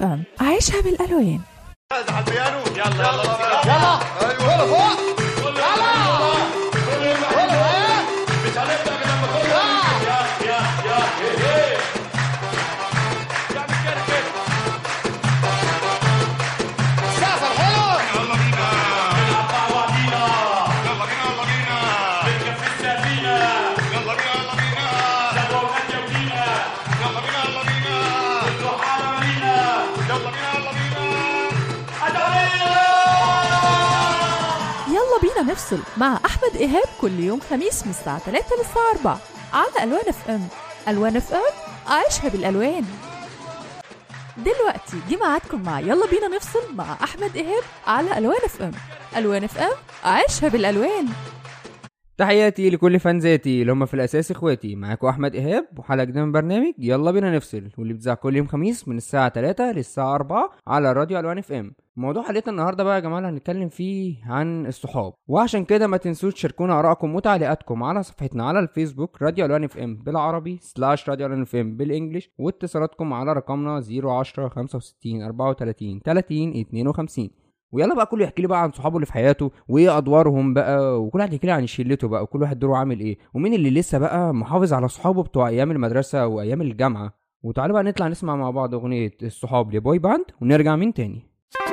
اف ام عيشها بالالوان على البيانو يلا يلا يلا ايوه فوق يلا بينا نفصل مع احمد ايهاب كل يوم خميس من الساعه 3 للساعه 4 على الوان اف ام الوان اف ام عيشها بالالوان دلوقتي جه ميعادكم مع يلا بينا نفصل مع احمد ايهاب على الوان اف ام الوان اف ام عيشها بالالوان تحياتي لكل فانزاتي اللي هم في الاساس اخواتي معاكم احمد ايهاب وحلقه جديده من برنامج يلا بينا نفصل واللي بتذاع كل يوم خميس من الساعه 3 للساعه 4 على راديو الوان اف ام موضوع حلقتنا النهارده بقى يا جماعه اللي هنتكلم فيه عن الصحاب وعشان كده ما تنسوش تشاركونا ارائكم وتعليقاتكم على صفحتنا على الفيسبوك راديو الوان اف ام بالعربي سلاش راديو الوان اف ام بالانجلش واتصالاتكم على رقمنا 010 65 34 30 52 ويلا بقى كله يحكي لي بقى عن صحابه اللي في حياته وايه ادوارهم بقى وكل واحد يحكي لي عن شلته بقى وكل واحد دوره عامل ايه ومين اللي لسه بقى محافظ على صحابه بتوع ايام المدرسه وايام الجامعه وتعالوا بقى نطلع نسمع مع بعض اغنيه الصحاب لبوي باند ونرجع من تاني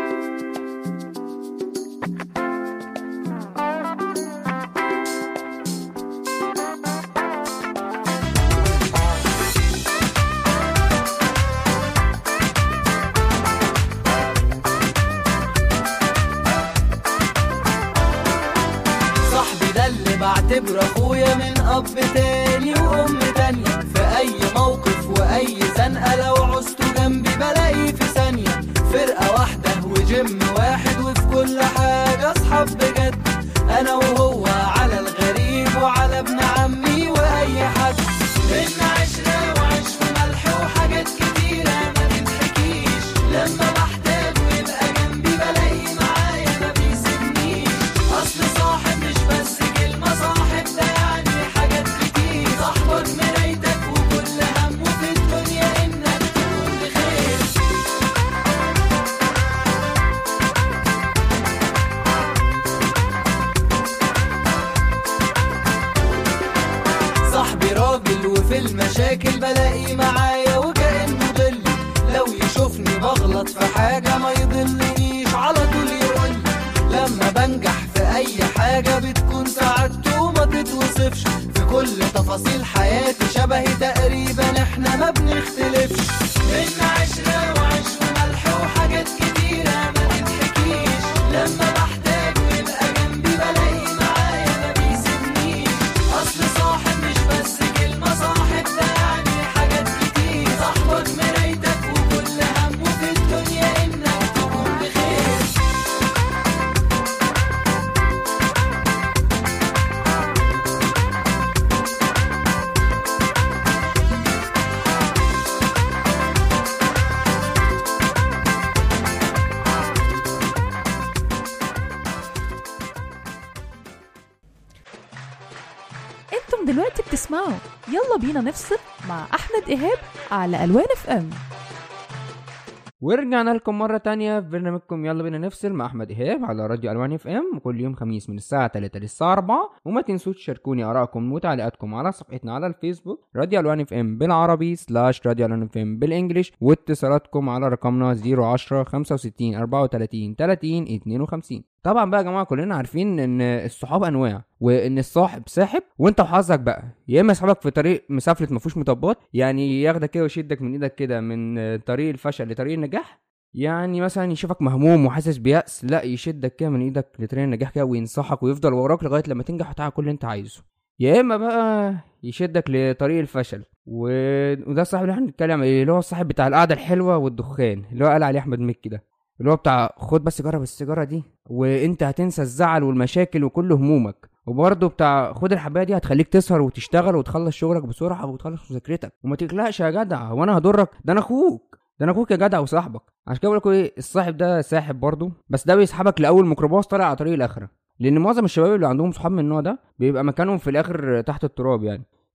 صاحبي ده اللي بعتبره اخويا من اب تاني وام تانية في اي موقف واي زنقة لو عوزته جنبي بلاقيه في ثانية فرقة واحدة وجيم واحد وفي كل حاجة اصحاب بجد انا وهو على الغريب وعلى ابن عمي واي حد بينا عشرة وعيش وملح وحاجات كتيرة ما تتحكيش لما بحتاجه يبقى جنبي بلاقيه معايا ما بيسيبنيش اصل صاحب مش بس كلمة صاحب ده يعني حاجات كتير صاحبك مرايتك وكل همه في الدنيا انك تكون بخير صاحبي راجل وفي المشاكل بلاقيه معايا وكأنه ضل لو يشوفني بغلط في حاجة ما يضلنيش على طول يقول لما بنجح في أي حاجة بتكون سعادته وما تتوصفش في كل تفاصيل حياتي شبهي تقريبا احنا ما بنختلفش بينا عشرة وعيش وملح وحاجات كتيرة ما تتحكيش لما بحتاجه يبقى جنبي بلاقيه معايا ما بيسيبنيش اصل صاحب مش بس كلمة صاحب ده يعني حاجات كتير صاحبك مرايتك وكل همه في الدنيا انك تكون بخير انتم دلوقتي بتسمعوا يلا بينا نفصل مع احمد ايهاب على الوان اف ام ورجعنا لكم مرة تانية في برنامجكم يلا بينا نفصل مع أحمد إيهاب على راديو ألوان اف ام كل يوم خميس من الساعة 3 للساعة 4 وما تنسوش تشاركوني آرائكم وتعليقاتكم على صفحتنا على الفيسبوك راديو ألوان اف ام بالعربي سلاش راديو ألوان اف ام بالإنجلش واتصالاتكم على رقمنا 010 65 34 30 52 طبعا بقى يا جماعه كلنا عارفين ان الصحاب انواع وان الصاحب ساحب وانت وحظك بقى يا اما يسحبك في طريق مسافلت ما فيهوش مطبات يعني ياخدك كده ويشدك من ايدك كده من طريق الفشل لطريق النجاح يعني مثلا يشوفك مهموم وحاسس بيأس لا يشدك كده من ايدك لطريق النجاح كده وينصحك ويفضل وراك لغايه لما تنجح وتحقق كل اللي انت عايزه يا اما بقى يشدك لطريق الفشل و... وده الصاحب اللي احنا بنتكلم عليه اللي هو الصاحب بتاع القعده الحلوه والدخان اللي هو قال عليه احمد مكي ده اللي هو بتاع خد بس جرب السيجاره دي وانت هتنسى الزعل والمشاكل وكل همومك وبرضه بتاع خد الحبايه دي هتخليك تسهر وتشتغل وتخلص شغلك بسرعه وتخلص مذاكرتك وما تقلقش يا جدع هو انا هضرك ده انا اخوك ده انا اخوك يا جدع وصاحبك عشان كده بقول لكم ايه الصاحب ده ساحب برضه بس ده بيسحبك لاول ميكروباص طالع على طريق الاخره لان معظم الشباب اللي عندهم صحاب من النوع ده بيبقى مكانهم في الاخر تحت التراب يعني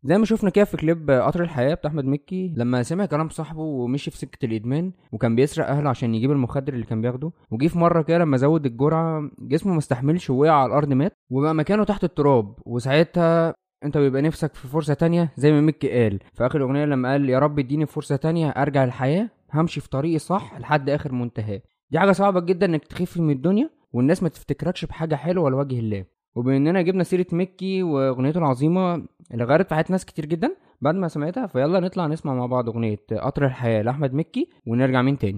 زي ما شفنا كده في كليب قطر الحياة بتاع أحمد مكي لما سمع كلام صاحبه ومشي في سكة الإدمان وكان بيسرق أهله عشان يجيب المخدر اللي كان بياخده وجي في مرة كده لما زود الجرعة جسمه ما استحملش ووقع على الأرض مات وبقى مكانه تحت التراب وساعتها انت بيبقى نفسك في فرصة تانية زي ما مكي قال في آخر الأغنية لما قال يا رب اديني فرصة تانية أرجع للحياة همشي في طريقي صح لحد آخر منتهاه دي حاجة صعبة جدا إنك تخف من الدنيا والناس ما تفتكركش بحاجة حلوة لوجه الله وبما اننا جبنا سيره مكي واغنيته العظيمه اللي غيرت في حياه ناس كتير جدا بعد ما سمعتها فيلا نطلع نسمع مع بعض اغنيه قطر الحياه لاحمد مكي ونرجع من تاني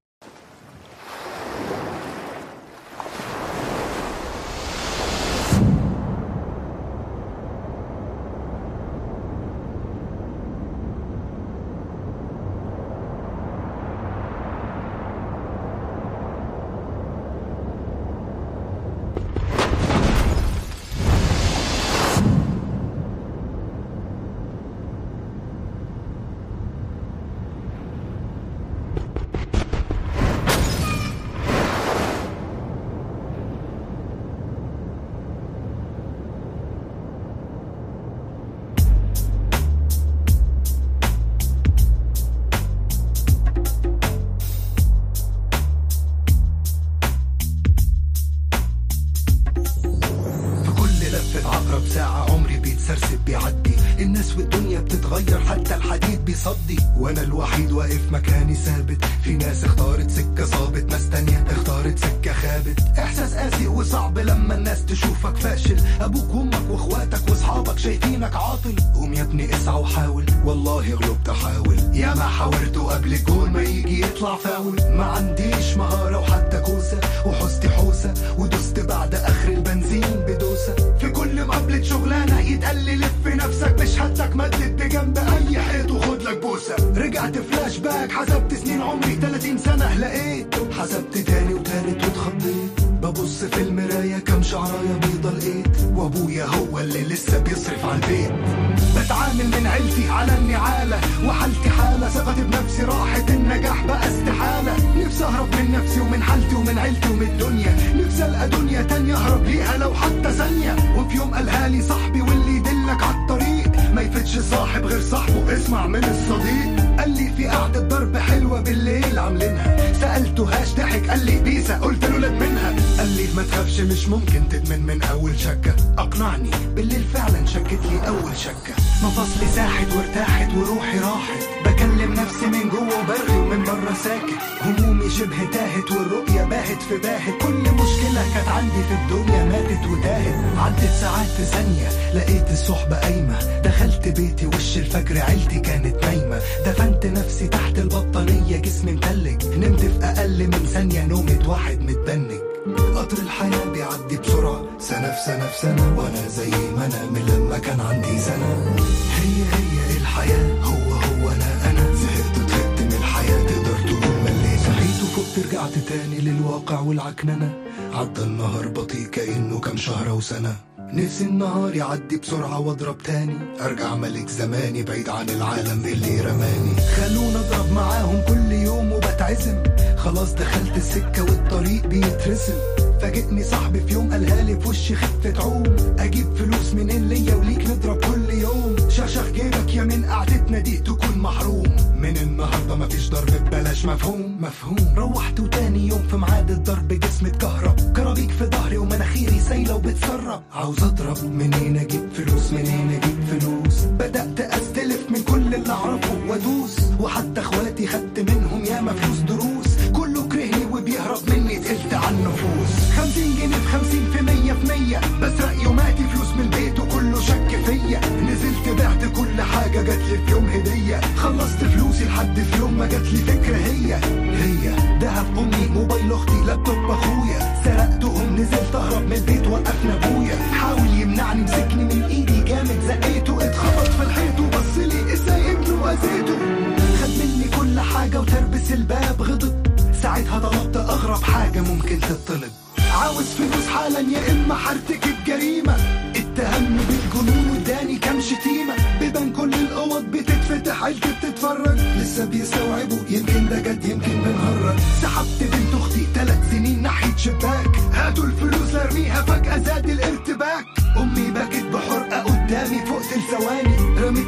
في كل لفة عقرب ساعة عمري بيتسرسب بيعدي الناس والدنيا بتتغير حتى الحديد بيصدي وانا الوحيد واقف مكاني ثابت في ناس اختارت سكة صابت ناس تانية اختارت سكة خابت احساس قاسي وصعب لما الناس تشوفك فاشل ابوك وامك واخواتك واصحابك شايفينك عاطل قوم يا ابني اسعى وحاول والله غلبت احاول يا ما حاولت قبل الجول ما يجي يطلع فاول ما عنديش مهارة وحتى كوسة وحوستي حوسة ودست بعد اخر البنزين بدوسة في كل مقابلة شغلانة يتقال لي لف نفسك مش هاتك مدد جنب اي حيط وخد لك بوسة رجعت فلاش باك حسبت سنين عمري 30 سنة لقيت حسبت تاني وتالت واتخضيت ببص في المراية كم شعراية بيضة لقيت وابويا هو اللي لسه بيصرف على البيت بتعامل من عيلتي على النعالة وحالتي حالة ثقتي بنفسي راحت النجاح بقى استحالة نفسي اهرب من نفسي ومن حالتي ومن عيلتي ومن الدنيا نفسي القى دنيا تانية اهرب ليها لو حتى ثانية وفي يوم قالها لي صاحبي واللي يدلك على الطريق ما يفتش صاحب غير صاحبه اسمع من الصديق قال لي في قعدة ضرب حلوة بالليل عاملينها سألته هاش ضحك قال لي بيسا قلت له لا منها قال لي ما تخافش مش ممكن تدمن من أول شكة أقنعني بالليل فعلا شكت لي أول شكة مفاصلي ساحت وارتاحت وروحي راحت بكلم نفسي من جوه وبرغي ومن بره ساكت همومي شبه تاهت والرؤية باهت في باهت كل مشكلة كانت عندي في الدنيا ماتت وتاهت عدت ساعات في ثانية لقيت الصحبة قايمة دخلت بيتي وش الفجر عيلتي كانت نايمة دفنت نفسي تحت البطانية جسمي متلج نمت في أقل من ثانية نومة واحد متبنج قطر الحياة بيعدي بسرعة سنة في سنة في سنة وأنا زي ما أنا من لما كان عندي سنة هي هي الحياة هو هو أنا أنا زهقت وتهقت من الحياة تقدر تقول مليت صحيت وفقت رجعت تاني للواقع والعكننة عدى النهار بطيء كأنه كام شهر وسنة نفسي النهار يعدي بسرعة واضرب تاني ارجع ملك زماني بعيد عن العالم اللي رماني خلونا اضرب معاهم كل يوم وبتعزم خلاص دخلت السكة والطريق بيترسم فاجئني صاحبي في يوم قالها لي في وشي خفة عوم اجيب فلوس منين ليا وليك نضرب كل يوم شخشخ جيبك يا من قعدتنا دي تكون محروم من النهارده مفيش ضرب ببلاش مفهوم مفهوم روحت وتاني يوم في ميعاد الضرب جسمي اتكهرب كرابيك في ظهري ومناخيري سايله وبتسرب عاوز اضرب منين اجيب فلوس منين اجيب فلوس بدات استلف من كل اللي اعرفه وادوس وحتى اخواتي خدت منهم ياما فلوس دروس كله كرهني وبيهرب مني تقلت على النفوس خمسين جنيه في خمسين في مية في مية بسرق يوماتي فلوس من البيت وكله شك فيا نزلت بعت كل حاجة جاتلي في يوم هدية خلصت فلوسي لحد في يوم ما جاتلي فكرة هي هي دهب أمي موبايل أختي لابتوب أخويا سرقتهم نزلت أهرب من البيت وقفنا أبويا حاول يمنعني مسكني من إيدي جامد زقيته اتخبط في الحيط وبصلي ازاي ابنه وأذيته خد مني كل حاجة وتربس الباب غضب ساعتها طلبت أغرب حاجة ممكن تطلب عاوز فلوس حالا يا إما هرتكب جريمة اتهمني بالجنون واداني كام شتيمة بيبان كل الأوض بتتفتح عيلتي بتتفرج لسه بيستوعبوا يمكن ده جد يمكن بنهرج سحبت بنت أختي ثلاث سنين ناحية شباك هاتوا الفلوس لارميها فجأة زاد الارتباك أمي بكت بحرقة قدامي فوق ثواني رميت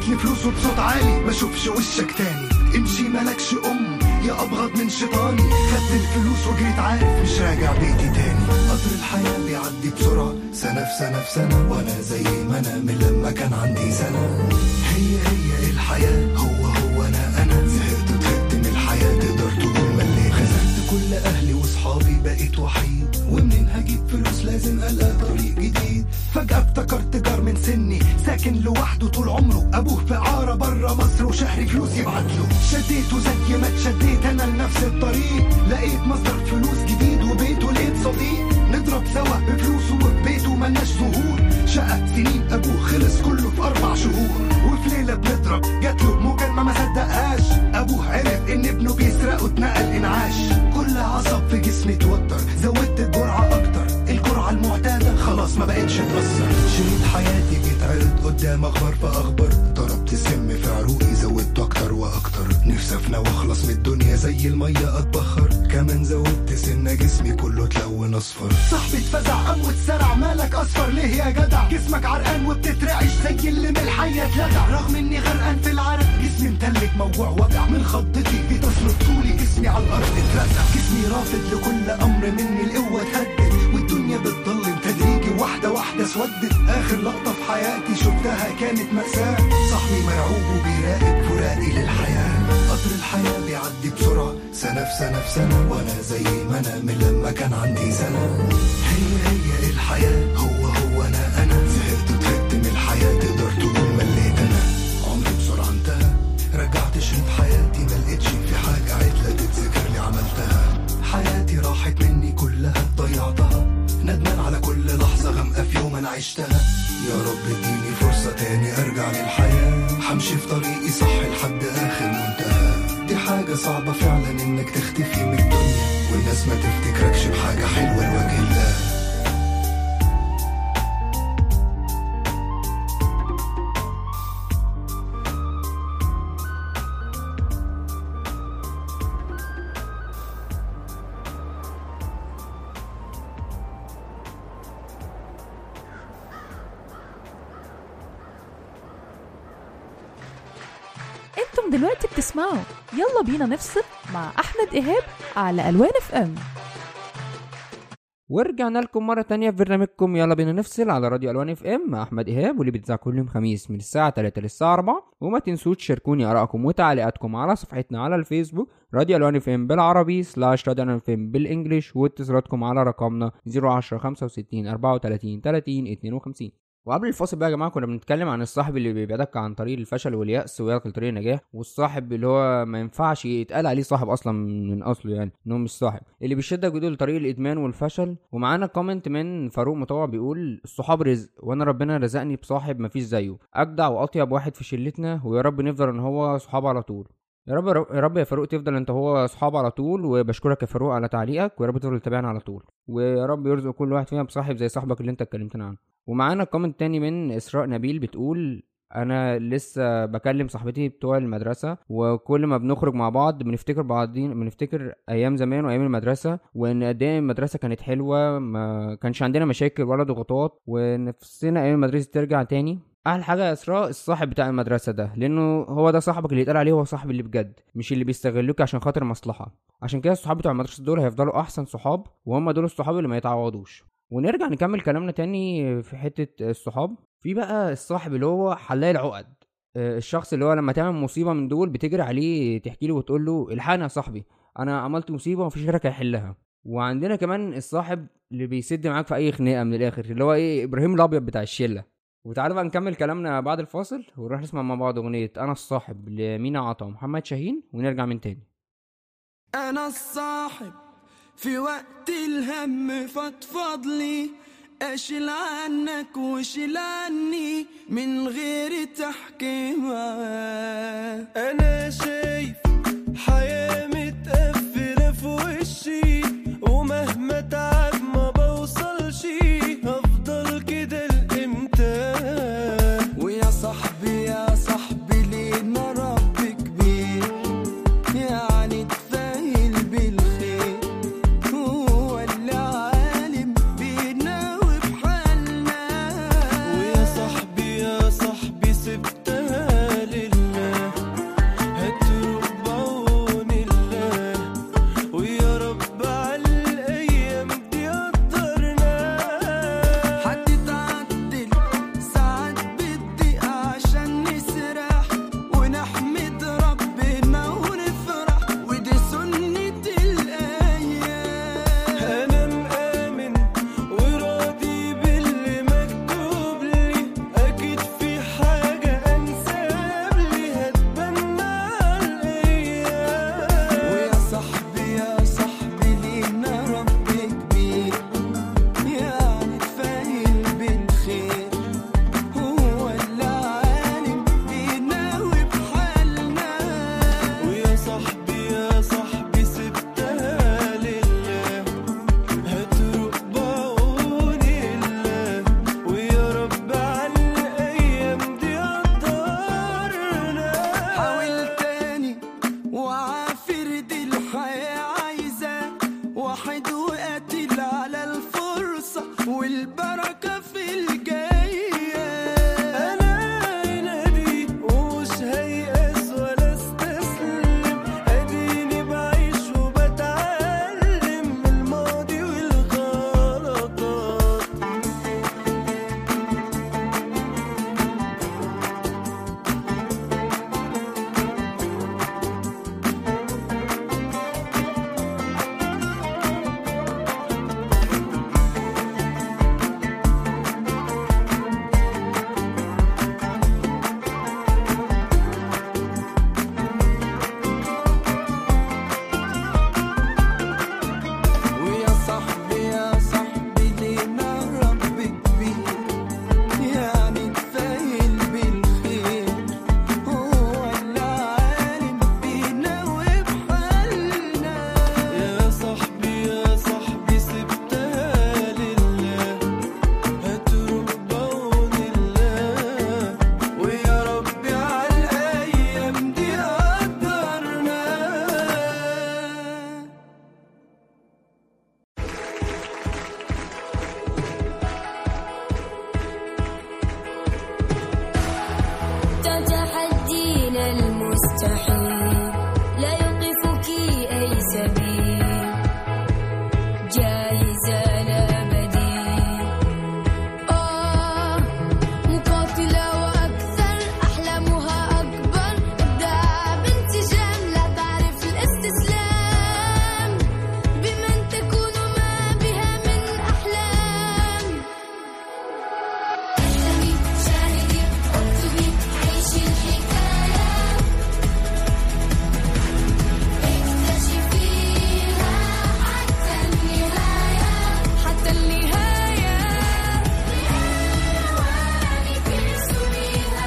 عايشني فلوس وبصوت عالي ما اشوفش وشك تاني امشي ملكش ام يا ابغض من شيطاني خدت الفلوس وجريت عارف مش راجع بيتي تاني قطر الحياة بيعدي بسرعة سنة في سنة في سنة وانا زي ما انا من لما كان عندي سنة هي هي الحياة هو هو انا انا زهقت وطهقت من الحياة تقدر تقول مليت خسرت كل اهلي واصحابي بقيت وحيد ومنين هجيب فلوس لازم القى طريق جديد فجأة افتكرت جار من سني ساكن لوحده طول عمره ابوه في عارة بره مصر وشهري فلوس يبعتله شديته زي ما اتشديت انا لنفس الطريق لقيت مصدر فلوس جديد وبيته لقيت صديق نضرب سوا بفلوسه وفي بيته ملناش ظهور شقة سنين ابوه خلص كله في اربع شهور وفي ليلة بنضرب جات له مكالمة ما صدقهاش ابوه عرف ان ابنه بيسرق واتنقل انعاش كل عصب في جسمي اتوتر زودت الجرعة اكتر الجرعة المعتادة خلاص ما بقتش تأثر شريط حياتي بيتعرض قدام اخبار في اخبار ضربت السم في عروقي زودته اكتر واكتر نفسي افنى واخلص من الدنيا زي المية اتبخر كمان زودت سنة جسمي كله اتلون اصفر صاحبي اتفزع قام واتسرع مالك اصفر ليه يا جدع جسمك عرقان وبتترعش زي اللي من الحية اتلدع رغم اني غرقان في العرق جسمي متلج موجوع وجع من خضتي جيت اسند طولي جسمي على الارض اترزع جسمي رافض لكل امر مني القوة تهدد والدنيا بتضلم تدريجي واحدة واحدة اسودت اخر لقطة في حياتي شفتها كانت مأساة صاحبي مرعوب وبيراقب فراقي للحياة قطر الحياة بيعدي بسرعة سنة في سنة في سنة وانا زي ما انا من لما كان عندي سنة هي هي الحياة هو هو انا انا زهقت وطهقت من الحياة تقدر تقول مليت انا عمري بسرعة انتهى رجعت شريط حياتي ما لقيتش في حاجة عدلة تتذكر لي عملتها حياتي راحت مني كلها ضيعتها ندمان على كل لحظة غامقة في يوم أنا عشتها يا رب اديني فرصة تاني أرجع للحياة همشي في طريقي صح لحد آخر منتهى دي حاجة صعبة فعلا إنك تختفي من الدنيا والناس ما تفتكركش بحاجة حلوة لوجه الله انتم دلوقتي بتسمعوا يلا بينا نفصل مع احمد ايهاب على الوان اف ام ورجعنا لكم مرة تانية في برنامجكم يلا بينا نفصل على راديو ألوان اف ام مع أحمد إيهاب واللي بيتذاع كل يوم خميس من الساعة 3 للساعة 4 وما تنسوش تشاركوني آرائكم وتعليقاتكم على صفحتنا على الفيسبوك راديو ألوان اف ام بالعربي سلاش راديو ألوان اف ام بالإنجلش واتصالاتكم على رقمنا 010 65 34 30 52 وقبل الفاصل بقى يا جماعه كنا بنتكلم عن الصاحب اللي بيبعدك عن طريق الفشل واليأس وياك لطريق النجاح والصاحب اللي هو ما ينفعش يتقال عليه صاحب اصلا من اصله يعني ان هو مش صاحب اللي بيشدك بيدل لطريق الادمان والفشل ومعانا كومنت من فاروق مطوع بيقول الصحاب رزق وانا ربنا رزقني بصاحب مفيش زيه اجدع واطيب واحد في شلتنا ويا رب نفضل ان هو صحاب على طول يا رب يا رب يا فاروق تفضل انت هو اصحاب على طول وبشكرك يا فاروق على تعليقك ويا رب تفضل تتابعنا على طول ويا رب يرزق كل واحد فينا بصاحب زي صاحبك اللي انت اتكلمتنا عنه ومعانا كومنت تاني من اسراء نبيل بتقول انا لسه بكلم صاحبتي بتوع المدرسه وكل ما بنخرج مع بعض بنفتكر بعضين بنفتكر ايام زمان وايام المدرسه وان قد ايه المدرسه كانت حلوه ما كانش عندنا مشاكل ولا ضغوطات ونفسنا ايام المدرسه ترجع تاني احلى حاجه يا اسراء الصاحب بتاع المدرسه ده لانه هو ده صاحبك اللي يتقال عليه هو صاحب اللي بجد مش اللي بيستغلوك عشان خاطر مصلحه عشان كده الصحاب بتوع المدرسه دول هيفضلوا احسن صحاب وهم دول الصحاب اللي ما يتعوضوش ونرجع نكمل كلامنا تاني في حته الصحاب في بقى الصاحب اللي هو حلال العقد آه، الشخص اللي هو لما تعمل مصيبه من دول بتجري عليه تحكي له وتقول له الحقني يا صاحبي انا عملت مصيبه ومفيش غيرك هيحلها وعندنا كمان الصاحب اللي بيسد معاك في اي خناقه من الاخر اللي هو ايه ابراهيم الابيض بتاع الشله وتعالوا بقى نكمل كلامنا بعد الفاصل ونروح نسمع مع بعض اغنيه انا الصاحب لمينا عطا ومحمد شاهين ونرجع من تاني انا الصاحب في وقت الهم فضفض لي اشيل عنك وشيل عني من غير تحكيمة انا شايف حياة متقفلة في وشي ومهما تعب ما بوصلش هفضل كده لامتى ويا صاحبي يا صاحبي لينا رب كبير يعني تفايل بالخير هو اللي عالم بينا وبحالنا ويا صاحبي يا صاحبي سبتها واحد وقاتل على الفرصة والبركة في الجاية أنا هنادي ومش هيأس ولا استسلم أديني بعيش وبتعلم من الماضي والغلطات ويا صاحبي يا صاحبي لينا رب كبير يعني تفايل بالخير هو اللي عالم بينا وبحالنا يا صاحبي يا صاحبي سبتها لله هتروح بعون الله ويا ربي على الأيام دي قدرنا تتحدين المستحيل لا يوقفك أي سبيل جاهزة لا بديل آه مقاتلة وأكثر أحلامها أكبر إبداع بانسجام لا تعرف الاستسلام بمن تكون ما بها من أحلام احلمي شاهدي اكتبي عيشي الحكاية اكتشفيها حتى النهاية حتى النهاية بألوانك ارسميها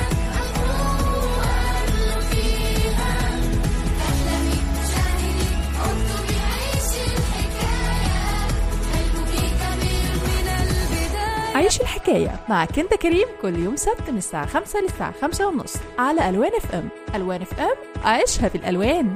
القوة فيها احلمي شاهدي اكتبي عيشي الحكاية قلبك كبير من البداية عيش الحكاية مع كندا كريم كل يوم سبت من الساعة 5 للساعة 5 ونص على ألوان اف ام ألوان اف ام عيشها بالألوان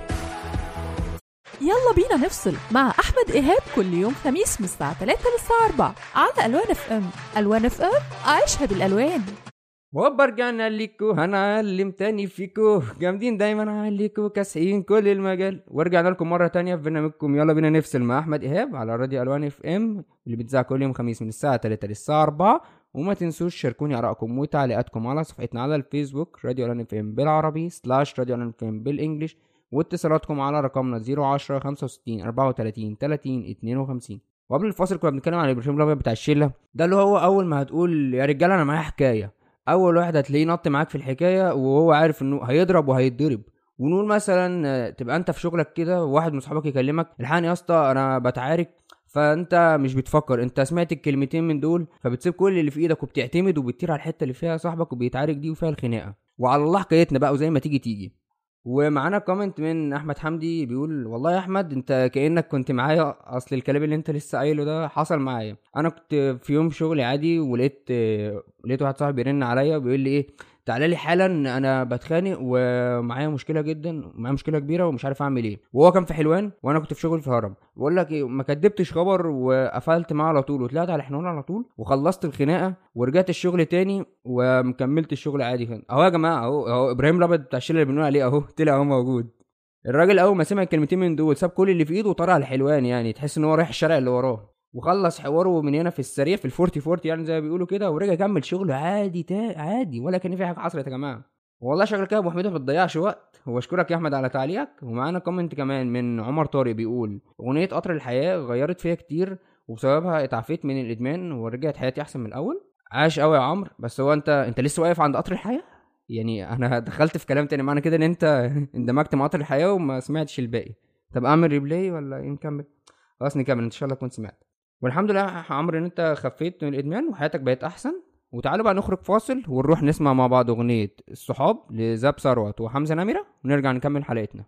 يلا بينا نفصل مع أحمد إيهاب كل يوم خميس من الساعة 3 للساعة 4 على ألوان اف ام ألوان اف ام عيشها بالألوان وهوبا رجعنا ليكو هنعلم تاني فيكو جامدين دايما عليكو كاسحين كل المجال ورجعنا لكم مرة تانية في برنامجكم يلا بينا نفصل مع أحمد إيهاب على راديو ألوان اف ام اللي بتذاع كل يوم خميس من الساعة 3 للساعة 4 وما تنسوش شاركوني آرائكم وتعليقاتكم على صفحتنا على الفيسبوك راديو ألوان اف ام بالعربي سلاش راديو ألوان اف ام بالإنجلش واتصالاتكم على رقمنا 010 65 34 30 52 وقبل الفاصل كنا بنتكلم عن البرفيوم الابيض بتاع الشله ده اللي هو اول ما هتقول يا رجاله انا معايا حكايه اول واحد هتلاقيه نط معاك في الحكايه وهو عارف انه هيضرب وهيتضرب ونقول مثلا آه، تبقى انت في شغلك كده وواحد من صحابك يكلمك الحقني يا اسطى انا بتعارك فانت مش بتفكر انت سمعت الكلمتين من دول فبتسيب كل اللي في ايدك وبتعتمد وبتطير على الحته اللي فيها صاحبك وبيتعارك دي وفيها الخناقه وعلى الله حكايتنا بقى وزي ما تيجي تيجي ومعانا كومنت من احمد حمدي بيقول والله يا احمد انت كانك كنت معايا اصل الكلام اللي انت لسه قايله ده حصل معايا انا كنت في يوم شغلي عادي ولقيت آه، لقيت واحد صاحبي بيرن عليا وبيقول لي ايه تعالى لي حالا انا بتخانق ومعايا مشكله جدا معايا مشكله كبيره ومش عارف اعمل ايه وهو كان في حلوان وانا كنت في شغل في هرم بقول لك ايه ما كدبتش خبر وقفلت معاه على طول وطلعت على حنون على طول وخلصت الخناقه ورجعت الشغل تاني ومكملت الشغل عادي كان اهو يا جماعه اهو اهو ابراهيم الابيض بتاع الشله اللي بنقول عليه اهو طلع اهو موجود الراجل اول ما سمع الكلمتين من دول ساب كل اللي في ايده وطلع على الحلوان يعني تحس ان هو رايح الشارع اللي وراه وخلص حواره من هنا في السريع في الفورتي فورتي يعني زي ما بيقولوا كده ورجع كمل شغله عادي تا عادي ولا كان في حاجه حصلت يا جماعه والله شكلك كده يا ابو حميد ما بتضيعش وقت واشكرك يا احمد على تعليقك ومعانا كومنت كمان من عمر طارق بيقول اغنيه قطر الحياه غيرت فيا كتير وبسببها اتعافيت من الادمان ورجعت حياتي احسن من الاول عاش قوي يا عمرو بس هو انت انت لسه واقف عند قطر الحياه يعني انا دخلت في كلام تاني معنى كده ان انت اندمجت مع قطر الحياه وما سمعتش الباقي طب اعمل ريبلاي ولا ايه نكمل خلاص نكمل ان شاء الله كنت سمعت والحمد لله يا عمرو ان انت خفيت من الادمان وحياتك بقت احسن وتعالوا بقى نخرج فاصل ونروح نسمع مع بعض اغنيه الصحاب لزاب ثروت وحمزه نمره ونرجع نكمل حلقتنا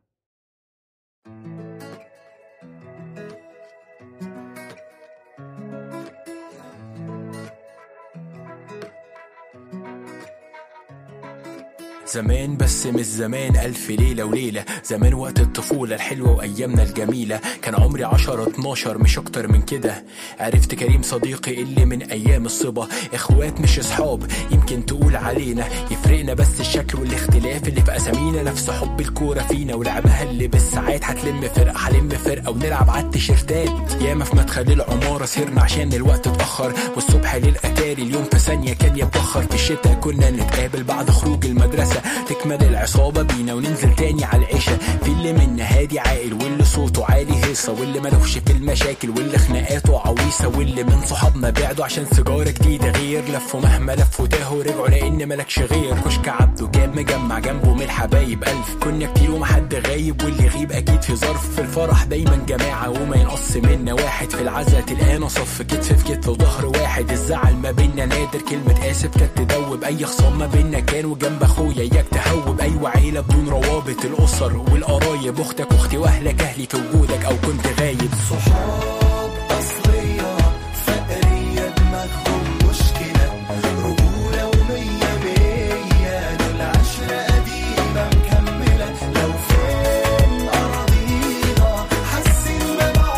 زمان بس مش زمان ألف ليلة وليلة زمان وقت الطفولة الحلوة وأيامنا الجميلة كان عمري عشرة اتناشر مش أكتر من كده عرفت كريم صديقي اللي من أيام الصبا إخوات مش أصحاب يمكن تقول علينا يفرقنا بس الشكل والاختلاف اللي في أسامينا نفس حب الكورة فينا ولعبها اللي بالساعات هتلم فرقة هلم فرقة ونلعب على التيشيرتات ياما في مدخل العمارة سهرنا عشان الوقت اتأخر والصبح للأتاري اليوم في ثانية كان يتبخر في الشتا كنا نتقابل بعد خروج المدرسة تكمل العصابة بينا وننزل تاني على العشاء في اللي منا هادي عاقل واللي صوته عالي هيصة واللي ملوش في المشاكل واللي خناقاته عويصة واللي من صحابنا بعدوا عشان سيجارة جديدة غير لفوا مهما لفوا تاهوا رجعوا لأن ملكش غير كشك عبده جاب مجمع جنبه من الحبايب ألف كنا كتير ومحد غايب واللي يغيب أكيد في ظرف في الفرح دايما جماعة وما ينقص منا واحد في العزا تلقانا صف كتف في كتف وظهر واحد الزعل ما بينا نادر كلمة آسف كانت تدوب أي خصام ما بينا كان وجنب أخويا إياك تهوب أيوة عيلة بدون روابط الأسر والقرايب أختك أختي وأهلك أهلي في وجودك أو كنت غايب صحاب أصلية فقرية دماغهم مشكلة رجولة ومية مية دول عشرة قديمة مكملة لو فين أراضينا حاسين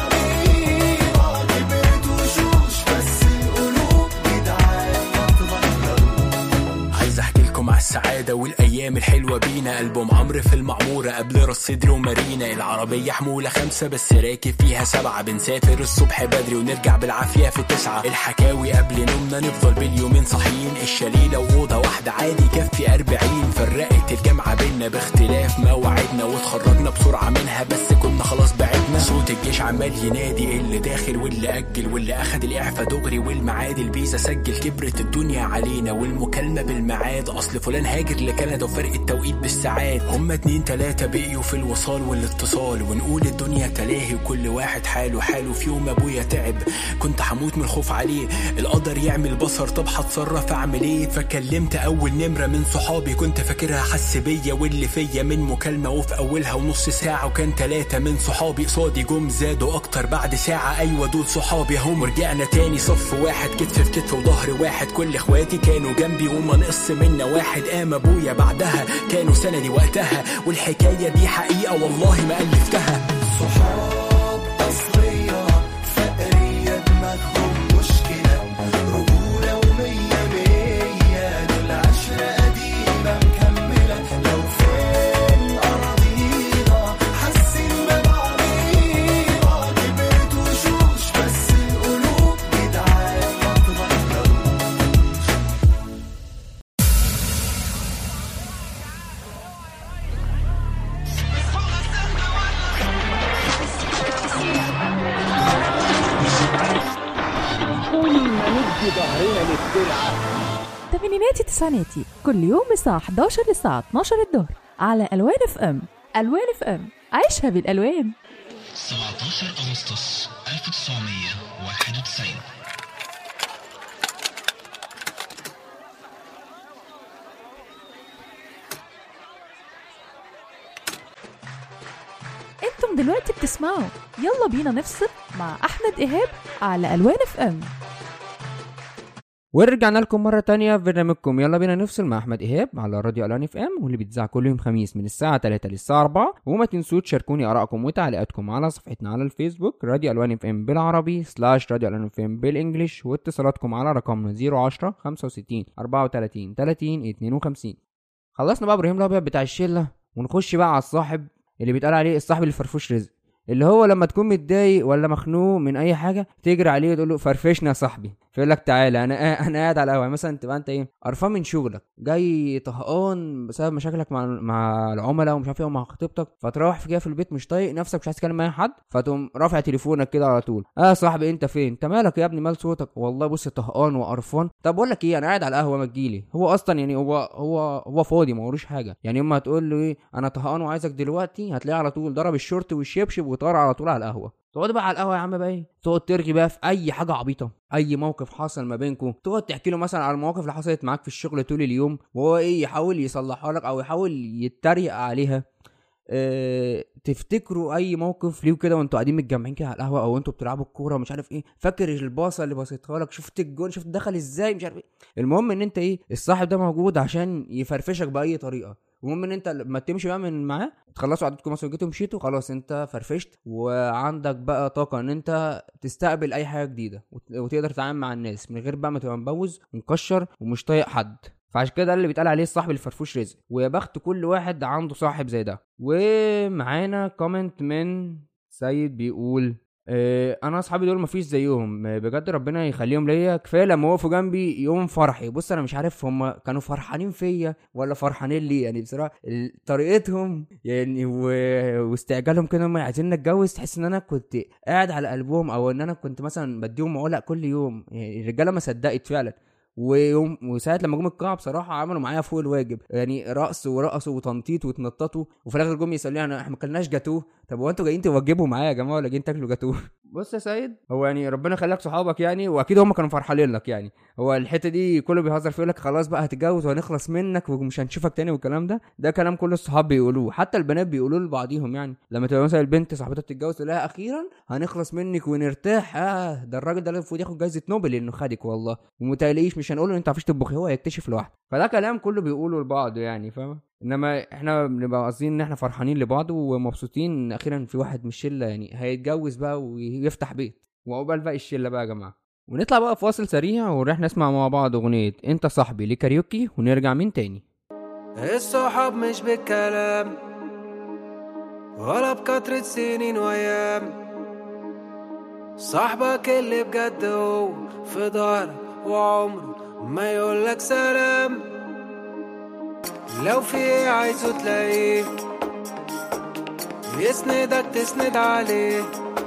ببعضينا كبرت وشوش بس القلوب جدعان ما تغيروش عايز احكي لكم على السعادة والأيام الحلوة بينا ألبوم عمرو في المعمورة قبل راس صدري ومارينا العربية حمولة خمسة بس راكب فيها سبعة بنسافر الصبح بدري ونرجع بالعافية في تسعة الحكاوي قبل نومنا نفضل باليومين صاحيين الشليلة وأوضة واحدة عادي يكفي أربعين فرقت الجامعة بينا باختلاف مواعيدنا واتخرجنا بسرعة منها بس كنا خلاص بعدنا صوت الجيش عمال ينادي اللي داخل واللي أجل واللي أخد الإعفاء دغري والمعاد الفيزا سجل كبرت الدنيا علينا والمكالمة بالميعاد أصل فلان هاجر لكندا وفرق التوقيت بالساعات هما اتنين تلاتة بقيوا في الوصال والاتصال ونقول الدنيا تلاهي وكل واحد حاله حاله في يوم أبويا تعب كنت هموت من الخوف عليه القدر يعمل بصر طب هتصرف أعمل إيه فكلمت أول نمرة من صحابي كنت فاكرها حس بيا واللي فيا من مكالمة وفي أولها ونص ساعة وكان تلاتة من صحابي قصادي جم زادوا أكتر بعد ساعة أيوة دول صحابي هم ورجعنا تاني صف واحد كتف في كتف وظهر واحد كل إخواتي كانوا جنبي وما نقص منا واحد قام أبويا بعدها كانوا سندي وقتها والحكاية دي حقيقة والله ما ألفتها صحاب أصلية فقرية دماغهم مشكلة رجولة ومية مية دول عشرة قديمة مكملة لو فين أراضينا حاسين ببعضينا كبرت وشوش بس القلوب جدعان ما تغيروش تمانيناتي تسعيناتي كل يوم الساعة 11 للساعة 12 الظهر على ألوان اف ام ألوان اف ام عيشها بالألوان 17 أغسطس 1991 انتم دلوقتي بتسمعوا يلا بينا نفصل مع أحمد إيهاب على ألوان اف ام ورجعنا لكم مرة تانية في برنامجكم يلا بينا نفصل مع أحمد إيهاب على راديو ألان اف ام واللي بيتذاع كل يوم خميس من الساعة 3 للساعة 4 وما تنسوا تشاركوني آرائكم وتعليقاتكم على صفحتنا على الفيسبوك راديو ألوان اف ام بالعربي سلاش راديو ألوان اف ام بالإنجلش واتصالاتكم على رقمنا 010 65 34 30 52 خلصنا بقى إبراهيم الأبيض بتاع الشلة ونخش بقى على الصاحب اللي بيتقال عليه الصاحب اللي فرفوش رزق اللي هو لما تكون متضايق ولا مخنوق من اي حاجه تجري عليه وتقول له فرفشنا يا صاحبي فيقول لك تعالى انا قا- انا قاعد على القهوه مثلا تبقى انت ايه قرفان من شغلك جاي طهقان بسبب مشاكلك مع مع العملاء ومش عارف ايه ومع خطيبتك فتروح في كده في البيت مش طايق نفسك مش عايز تكلم مع أي حد فتقوم رافع تليفونك كده على طول اه يا صاحبي انت فين انت مالك يا ابني مال صوتك والله بص طهقان وقرفان طب بقول لك ايه انا قاعد على القهوه ما تجيلي هو اصلا يعني هو هو هو فاضي ما وروش حاجه يعني اما هتقول له ايه انا طهقان وعايزك دلوقتي هتلاقيه على طول ضرب الشورت والشبشب وطار على طول على القهوه تقعد بقى على القهوه يا عم بقى ايه تقعد ترغي بقى في اي حاجه عبيطه اي موقف حصل ما بينكم تقعد تحكي له مثلا على المواقف اللي حصلت معاك في الشغل طول اليوم وهو ايه يحاول يصلحها لك او يحاول يتريق عليها اه تفتكروا اي موقف ليه كده وانتوا قاعدين متجمعين كده على القهوه او انتوا بتلعبوا الكوره مش عارف ايه فاكر الباصه اللي بصيتها لك شفت الجون شفت دخل ازاي مش عارف ايه المهم ان انت ايه الصاحب ده موجود عشان يفرفشك باي طريقه المهم ان انت لما تمشي بقى من معاه تخلصوا عدتكم مثلا جيتوا مشيتوا خلاص انت فرفشت وعندك بقى طاقه ان انت تستقبل اي حاجه جديده وت- وتقدر تتعامل مع الناس من غير بقى ما تبقى مبوز ومكشر ومش طايق حد فعشان كده ده اللي بيتقال عليه الصاحب الفرفوش رزق ويا بخت كل واحد عنده صاحب زي ده ومعانا كومنت من سيد بيقول آه، انا اصحابي دول مفيش زيهم آه، بجد ربنا يخليهم ليا كفايه لما وقفوا جنبي يوم فرحي بص انا مش عارف هم كانوا فرحانين فيا ولا فرحانين لي يعني بصراحه ال- طريقتهم يعني و... واستعجالهم كده هم عايزين نتجوز تحس ان انا كنت قاعد على قلبهم او ان انا كنت مثلا بديهم معلق كل يوم يعني الرجاله ما صدقت فعلا ويوم وساعة لما جم القاعة بصراحة عملوا معايا فوق الواجب يعني رقص ورقصوا وتنطيط وتنططوا وفي الآخر جم يسألوني أنا احنا ما كلناش جاتوه طب هو انتوا جايين توجبوا معايا يا جماعة ولا جايين تاكلوا جاتوه بص يا سيد هو يعني ربنا يخليك صحابك يعني واكيد هم كانوا فرحانين لك يعني هو الحته دي كله بيهزر فيه يقول لك خلاص بقى هتتجوز وهنخلص منك ومش هنشوفك تاني والكلام ده ده كلام كل الصحاب بيقولوه حتى البنات بيقولوه لبعضيهم يعني لما تبقى مثلا البنت صاحبتها بتتجوز تقول لها اخيرا هنخلص منك ونرتاح اه ده الراجل ده المفروض ياخد جايزه نوبل انه خدك والله ومتقلقيش مش هنقول له انت عارفش تطبخي هو هيكتشف لوحده فده كلام كله بيقوله لبعض يعني فاهم انما احنا بنبقى قاصدين ان احنا فرحانين لبعض ومبسوطين ان اخيرا في واحد من الشله يعني هيتجوز بقى ويفتح بيت وعقبال باقي الشله بقى يا جماعه ونطلع بقى فاصل سريع ونروح نسمع مع بعض اغنيه انت صاحبي لكاريوكي ونرجع من تاني الصحاب مش بالكلام ولا بكترة سنين وأيام صاحبك اللي بجد هو في ظهرك وعمره ما يقولك سلام لو في ايه عايزه تلاقيه يسندك تسند عليه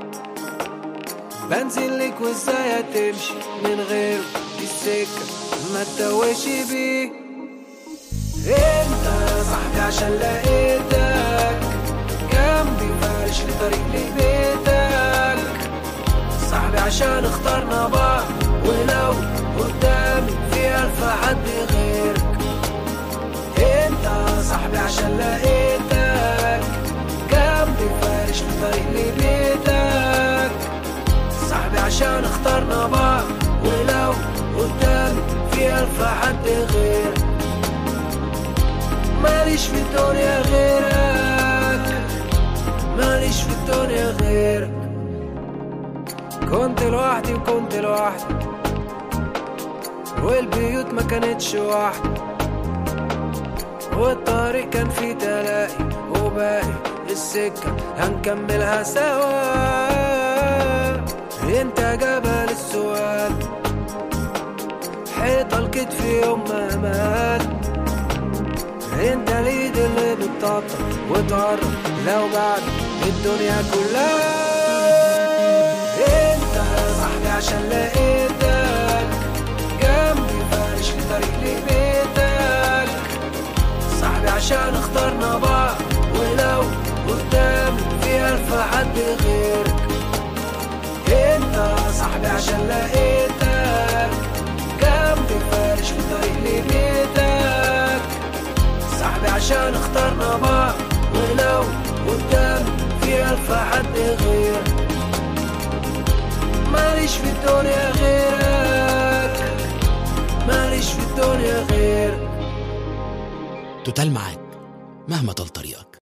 بنزل لك وازاي هتمشي من غيره دي السكة ما تتوهش بيه انت صاحبي عشان لقيتك جنبي فارش لي طريق لبيتك صاحبي عشان اخترنا بعض ولو قدامي في ألف حد غيرك انت صاحبي عشان لقيتك جنبي فارش لي طريق لبيتك صاحبي عشان اخترنا بعض ولو قدامي في ألف حد غيرك ماليش في الدنيا غيرك ماليش في الدنيا غيرك كنت لوحدي وكنت لوحدي والبيوت ما كانتش واحدة والطريق كان فيه تلاقي وباقي السكة هنكملها سوا انت جبل السؤال حيطة الكتف يوم ما مات انت اليد اللي بتطبطب وتقرب لو بعد الدنيا كلها انت صاحبي عشان لقيتك جنبي فارش لي طريق لبيتك صاحبي عشان اخترنا بعض ولو قدامي في ألف حد غيرك انت صاحبي عشان لقيتك جنبي فارش لي طريق لبيتك صاحبي عشان اخترنا بعض ولو قدامي في ألف حد غير ماليش في الدنيا غيرك ماليش في الدنيا غيرك تتال معاك مهما طال طريقك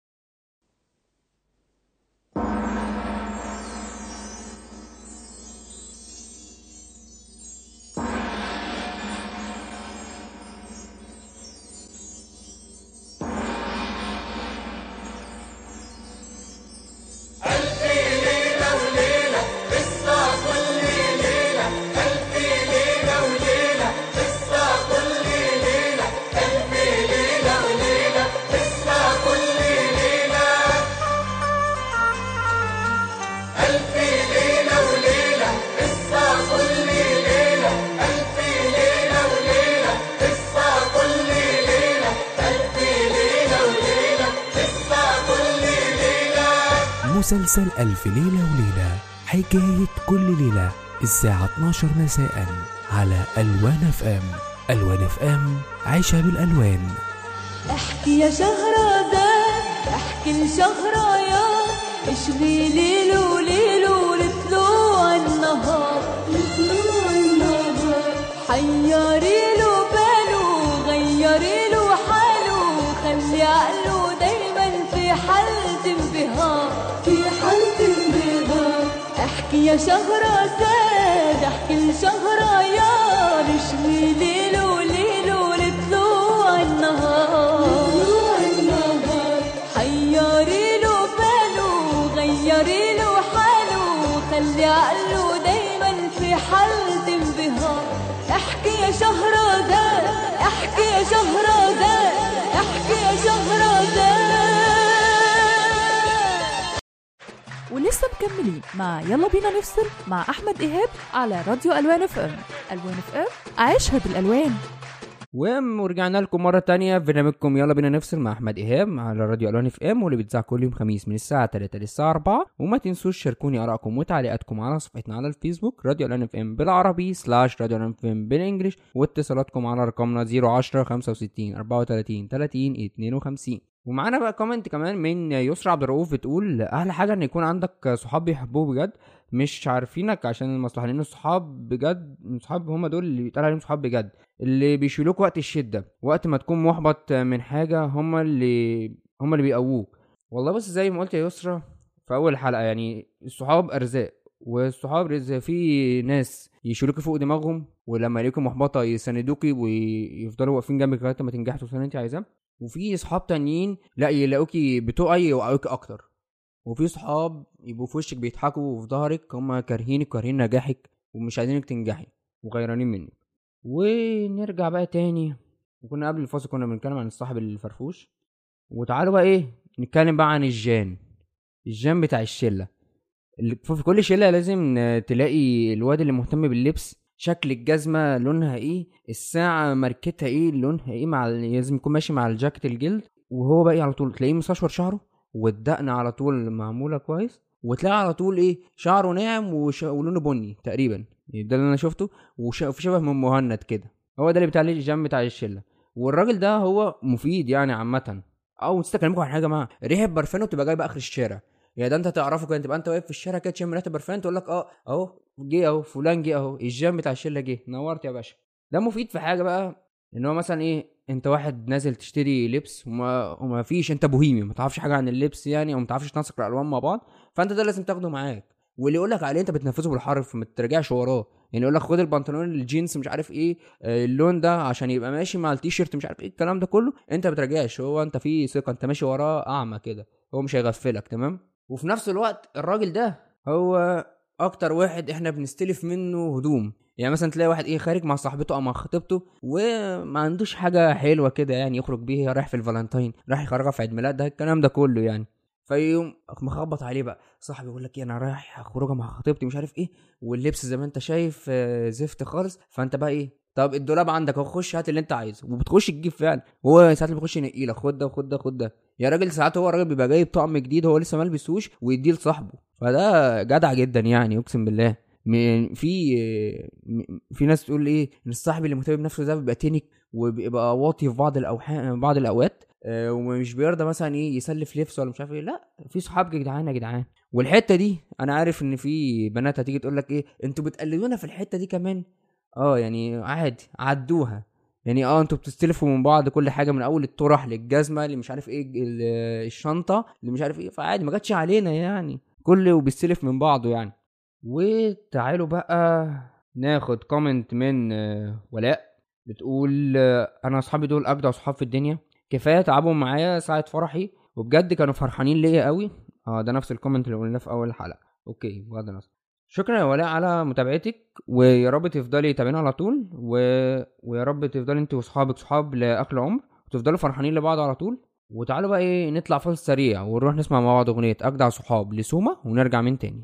مسلسل ألف ليلة وليلة حكاية كل ليلة الساعة 12 مساء على ألوان اف ام ألوان اف ام عيشها بالألوان احكي يا شهرزاد احكي لشهريار اشغي ليل وليل ولطلوع النهار لطلوع النهار حيري له باله غيري له حاله خلي احكي يا شهرزاد احكي لشهريار اشوي ليل وليل ولطلوع النهار حيري له باله غيري له حاله خلي عقله دايما في حالة انبهار احكي يا شهرزاد احكي يا شهرزاد احكي يا شهرزاد ولسه مكملين مع يلا بينا نفصل مع احمد ايهاب على راديو الوان اف ام الوان اف ام عيشها بالالوان ورجعنا لكم مرة تانية في برنامجكم يلا بينا نفصل مع أحمد إيهاب على راديو ألوان اف ام واللي بيتذاع كل يوم خميس من الساعة 3 للساعة 4 وما تنسوش شاركوني آرائكم وتعليقاتكم على صفحتنا على الفيسبوك راديو ألوان اف ام بالعربي سلاش راديو ألوان اف ام بالإنجلش واتصالاتكم على رقمنا 010 65 34 30 52 ومعانا بقى كومنت كمان من يسرا عبد الرؤوف بتقول احلى حاجه ان يكون عندك صحاب بيحبوك بجد مش عارفينك عشان المصلحه لان الصحاب بجد الصحاب هم دول اللي بيتقال عليهم صحاب بجد اللي بيشيلوك وقت الشده وقت ما تكون محبط من حاجه هم اللي هم اللي بيقووك والله بس زي ما قلت يا يسرا في اول حلقه يعني الصحاب ارزاق والصحاب رزق في ناس يشيلوكي فوق دماغهم ولما يلاقوكي محبطه يساندوكي ويفضلوا واقفين جنبك لغايه ما تنجحي توصلي اللي انت عايزاه وفي صحاب تانيين لا يلاقوكي بتقعي يوقعوكي اكتر وفي صحاب يبقوا في وشك بيضحكوا وفي ظهرك هما كارهينك كارهين نجاحك ومش عايزينك تنجحي وغيرانين منك ونرجع بقى تاني وكنا قبل الفاصل كنا بنتكلم عن الصاحب الفرفوش وتعالوا بقى ايه نتكلم بقى عن الجان الجان بتاع الشله اللي في كل شله لازم تلاقي الواد اللي مهتم باللبس شكل الجزمة لونها ايه الساعة ماركتها ايه لونها ايه مع ال- لازم يكون ماشي مع الجاكيت الجلد وهو بقى على طول تلاقيه مستشور شعره والدقن على طول معمولة كويس وتلاقي على طول ايه شعره ناعم وش... ولونه بني تقريبا يعني ده اللي انا شفته وش... وفي شبه من مهند كده هو ده اللي بتاع الجيم بتاع الشلة والراجل ده هو مفيد يعني عامة او نسيت اكلمكم عن حاجه يا جماعه ريحه برفانه بتبقى جايبه اخر الشارع يا ده انت تعرفه كده تبقى انت واقف في الشارع كده تشم ريحه برفان تقول لك اه اهو جه اهو فلان جه اهو الجام بتاع الشله جه نورت يا باشا ده مفيد في حاجه بقى ان هو مثلا ايه انت واحد نازل تشتري لبس وما, وما فيش انت بوهيمي ما تعرفش حاجه عن اللبس يعني او ما تعرفش تنسق الالوان مع بعض فانت ده لازم تاخده معاك واللي يقول لك عليه انت بتنفذه بالحرف ما ترجعش وراه يعني يقول لك خد البنطلون الجينز مش عارف ايه آه، اللون ده عشان يبقى ماشي مع التيشيرت مش عارف ايه الكلام ده كله انت بترجعش هو انت في ثقه انت ماشي وراه اعمى كده هو مش هيغفلك تمام وفي نفس الوقت الراجل ده هو اكتر واحد احنا بنستلف منه هدوم يعني مثلا تلاقي واحد ايه خارج مع صاحبته او مع خطيبته وما عندوش حاجه حلوه كده يعني يخرج بيها رايح في الفالنتين رايح يخرجها في عيد ميلاد ده الكلام ده كله يعني فيقوم مخبط عليه بقى صاحبي يقول لك ايه انا رايح خروجه مع خطيبتي مش عارف ايه واللبس زي ما انت شايف آه، زفت خالص فانت بقى ايه طب الدولاب عندك اهو خش هات اللي انت عايزه وبتخش تجيب فعلا هو ساعات اللي بيخش ينقي لك خد ده وخد ده خد ده يا راجل ساعات هو الراجل بيبقى جايب طقم جديد هو لسه ما لبسوش ويديه لصاحبه فده جدع جدا يعني اقسم بالله م- في م- في ناس تقول ايه ان الصاحب اللي مهتم بنفسه ده بيبقى تنك وبيبقى واطي في بعض الاوحان بعض الاوقات آه، ومش بيرضى مثلا ايه يسلف لبس ولا مش عارف ايه لا في صحاب جدعان يا جدعان والحته دي انا عارف ان في بنات هتيجي تقول لك ايه انتوا بتقلدونا في الحته دي كمان اه يعني عادي عدوها يعني اه انتوا بتستلفوا من بعض كل حاجه من اول الطرح للجزمه اللي مش عارف ايه ال- الشنطه اللي مش عارف ايه فعادي ما جاتش علينا يعني كله بيستلف من بعضه يعني وتعالوا بقى ناخد كومنت من آه، ولاء بتقول آه، انا اصحابي دول اجدع صحاب في الدنيا كفايه تعبهم معايا ساعه فرحي وبجد كانوا فرحانين ليا قوي اه ده نفس الكومنت اللي قلناه في اول حلقه اوكي بغض النظر شكرا يا ولاء على متابعتك ويا رب تفضلي تابعينا على طول و... ويا رب تفضلي انت واصحابك صحاب لاخر عمر وتفضلوا فرحانين لبعض على طول وتعالوا بقى ايه نطلع فاصل سريع ونروح نسمع مع بعض اغنيه اجدع صحاب لسوما ونرجع من تاني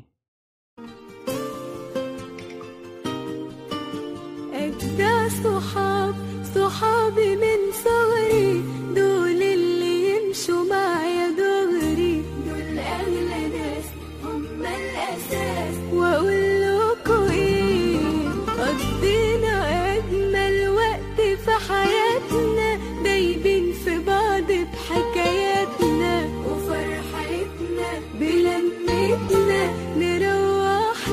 أجدع صحاب صحابي من صغري دول اللي يمشوا معايا دغري دول أغلى ناس هم الأساس وأقول لكم إيه قضينا أجمل وقت في حياتنا دايبين في بعض بحكاياتنا وفرحتنا بلمتنا نروح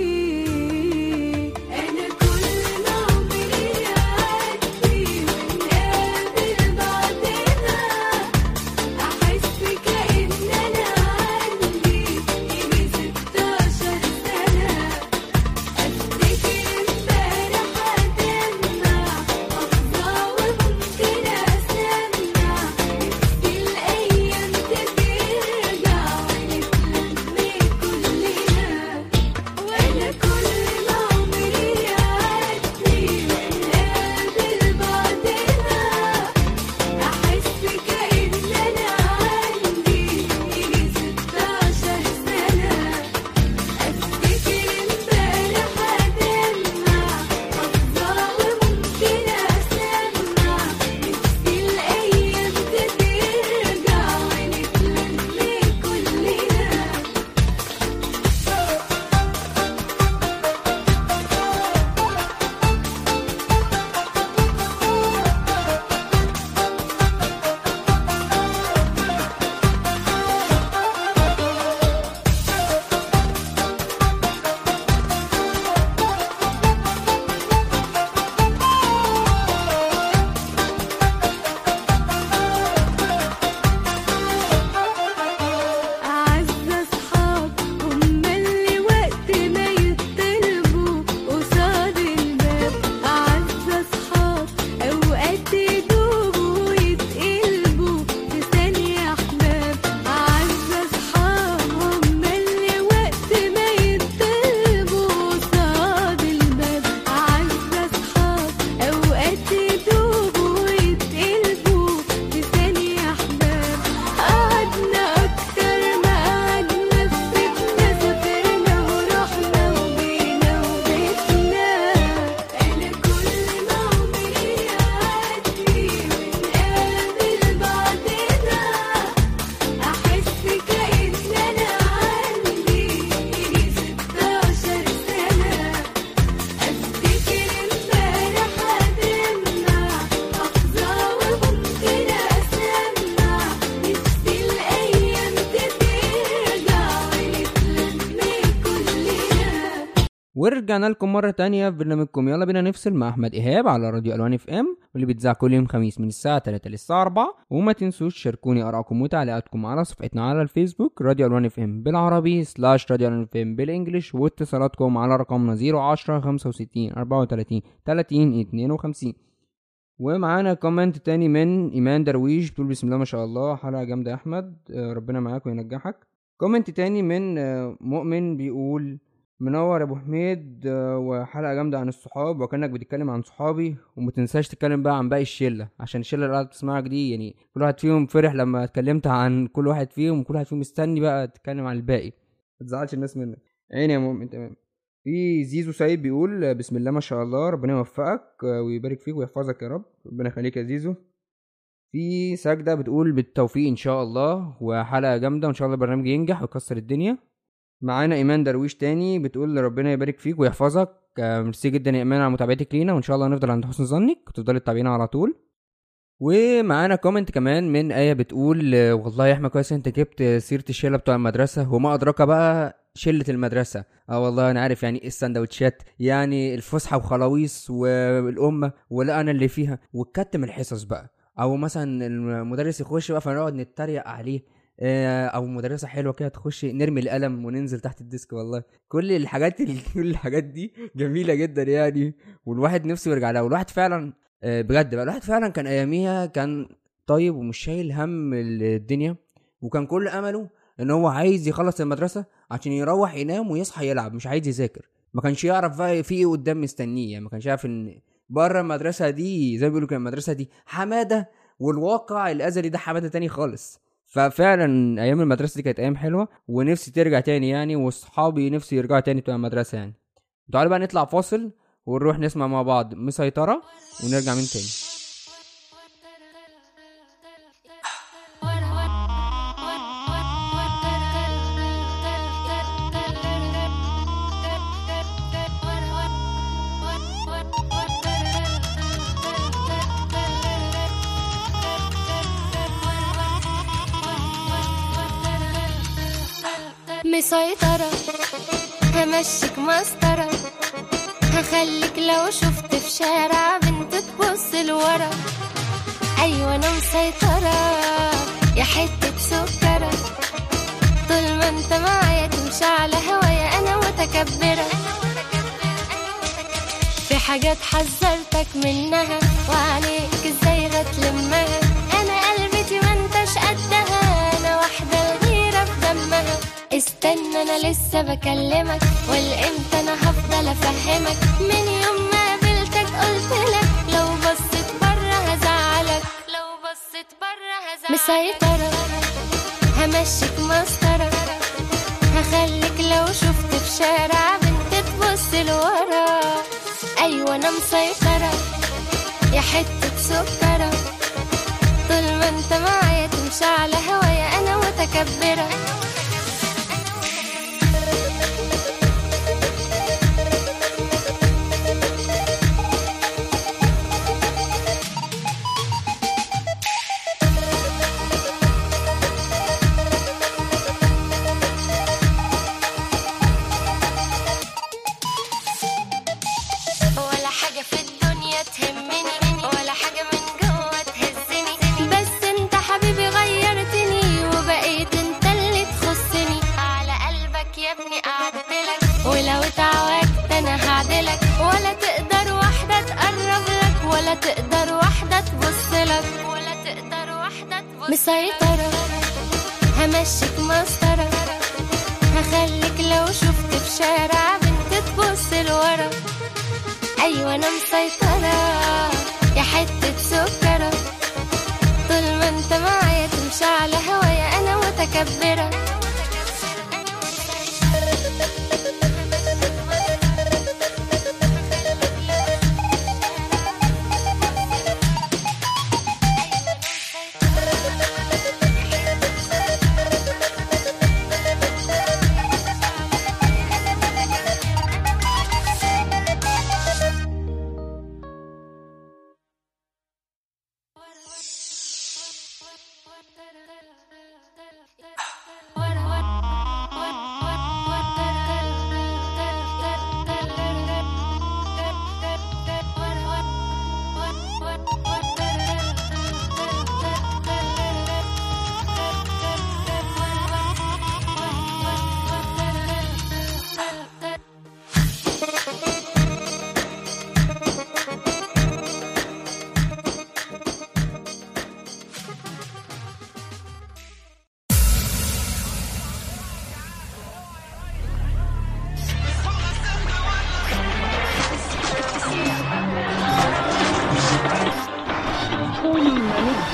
ليه أنا كل ما عمري يعدي من ورجعنا لكم مرة تانية في برنامجكم يلا بينا نفصل مع أحمد إيهاب على راديو ألوان اف ام واللي بيتذاع كل يوم خميس من الساعة 3 للساعة 4 وما تنسوش تشاركوني آرائكم وتعليقاتكم على صفحتنا على الفيسبوك راديو ألوان اف ام بالعربي سلاش راديو ألوان اف ام بالإنجلش واتصالاتكم على رقمنا 010 65 34 30 52 ومعانا كومنت تاني من ايمان درويش بتقول بسم الله ما شاء الله حلقه جامده يا احمد آه، ربنا معاك وينجحك كومنت تاني من آه، مؤمن بيقول منور يا ابو حميد آه، وحلقه جامده عن الصحاب وكانك بتتكلم عن صحابي وما تنساش تتكلم بقى عن باقي الشله عشان الشله اللي قاعده بتسمعك دي يعني كل واحد فيهم فرح لما اتكلمت عن كل واحد فيهم وكل واحد فيهم مستني بقى تتكلم عن الباقي ما تزعلش الناس منك عيني يا مؤمن تمام في زيزو سعيد بيقول آه، بسم الله ما شاء الله ربنا يوفقك آه، ويبارك فيك ويحفظك يا رب ربنا يخليك يا زيزو في ساجدة بتقول بالتوفيق ان شاء الله وحلقة جامدة وان شاء الله البرنامج ينجح ويكسر الدنيا معانا ايمان درويش تاني بتقول ربنا يبارك فيك ويحفظك آه، ميرسي جدا يا ايمان على متابعتك لينا وان شاء الله هنفضل عند حسن ظنك وتفضلي تتابعينا على طول ومعانا كومنت كمان من آية بتقول آه، والله يا احمد كويس انت جبت سيرة الشلة بتوع المدرسة وما أدراك بقى شلة المدرسة اه والله انا عارف يعني ايه السندوتشات يعني الفسحة وخلاويص والأمة ولا انا اللي فيها والكتم الحصص بقى او مثلا المدرس يخش بقى فنقعد نتريق عليه آه، او مدرسه حلوه كده تخش نرمي القلم وننزل تحت الديسك والله كل الحاجات ال- كل الحاجات دي جميله جدا يعني والواحد نفسه يرجع لها والواحد فعلا آه، بجد بقى الواحد فعلا كان اياميها كان طيب ومش شايل هم الدنيا وكان كل امله ان هو عايز يخلص المدرسه عشان يروح ينام ويصحى يلعب مش عايز يذاكر ما كانش يعرف بقى في ايه قدام مستنيه يعني ما كانش يعرف ان بره المدرسه دي زي ما بيقولوا كده المدرسه دي حماده والواقع الازلي ده حماده تاني خالص ففعلا ايام المدرسه دي كانت ايام حلوه ونفسي ترجع تاني يعني واصحابي نفسي يرجعوا تاني بتوع المدرسه يعني تعالوا بقى نطلع فاصل ونروح نسمع مع بعض مسيطره ونرجع من تاني مسيطرة همشيك مسطرة هخليك لو شفت في شارع بنت تبص لورا أيوة أنا مسيطرة يا حتة سكرة طول ما انت معايا تمشي على هوايا أنا متكبرة في حاجات حذرتك منها وعليك ازاي هتلمها انا قلبتي ما انتش قدها انا واحده الغيره في دمها استنى انا لسه بكلمك والامتى انا هفضل افهمك من يوم ما قابلتك قلت لك لو بصيت بره هزعلك لو بصيت بره هزعلك مسيطره همشيك مسطره هخليك لو شفت في شارع بنت تبص لورا ايوه انا مسيطره يا حته سكره طول ما انت معايا تمشي على هوايا انا متكبره ولا حاجة في الدنيا تهمني ولا حاجة من جوه تهزني بس انت حبيبي غيرتني وبقيت انت اللي تخصني على قلبك يا ابني قعدتلك ولو اتعودت انا هعدلك ولا تقدر واحدة تقرب لك ولا تقدر واحدة تبص لك ولا تقدر واحدة تبص مسيطرة همشيك مسطرة هخليك لو شفت في شارع بنت تبص لورا ايوه انا مسيطرة يا حتة سكرة طول ما انت معايا تمشي على هوايا انا متكبرة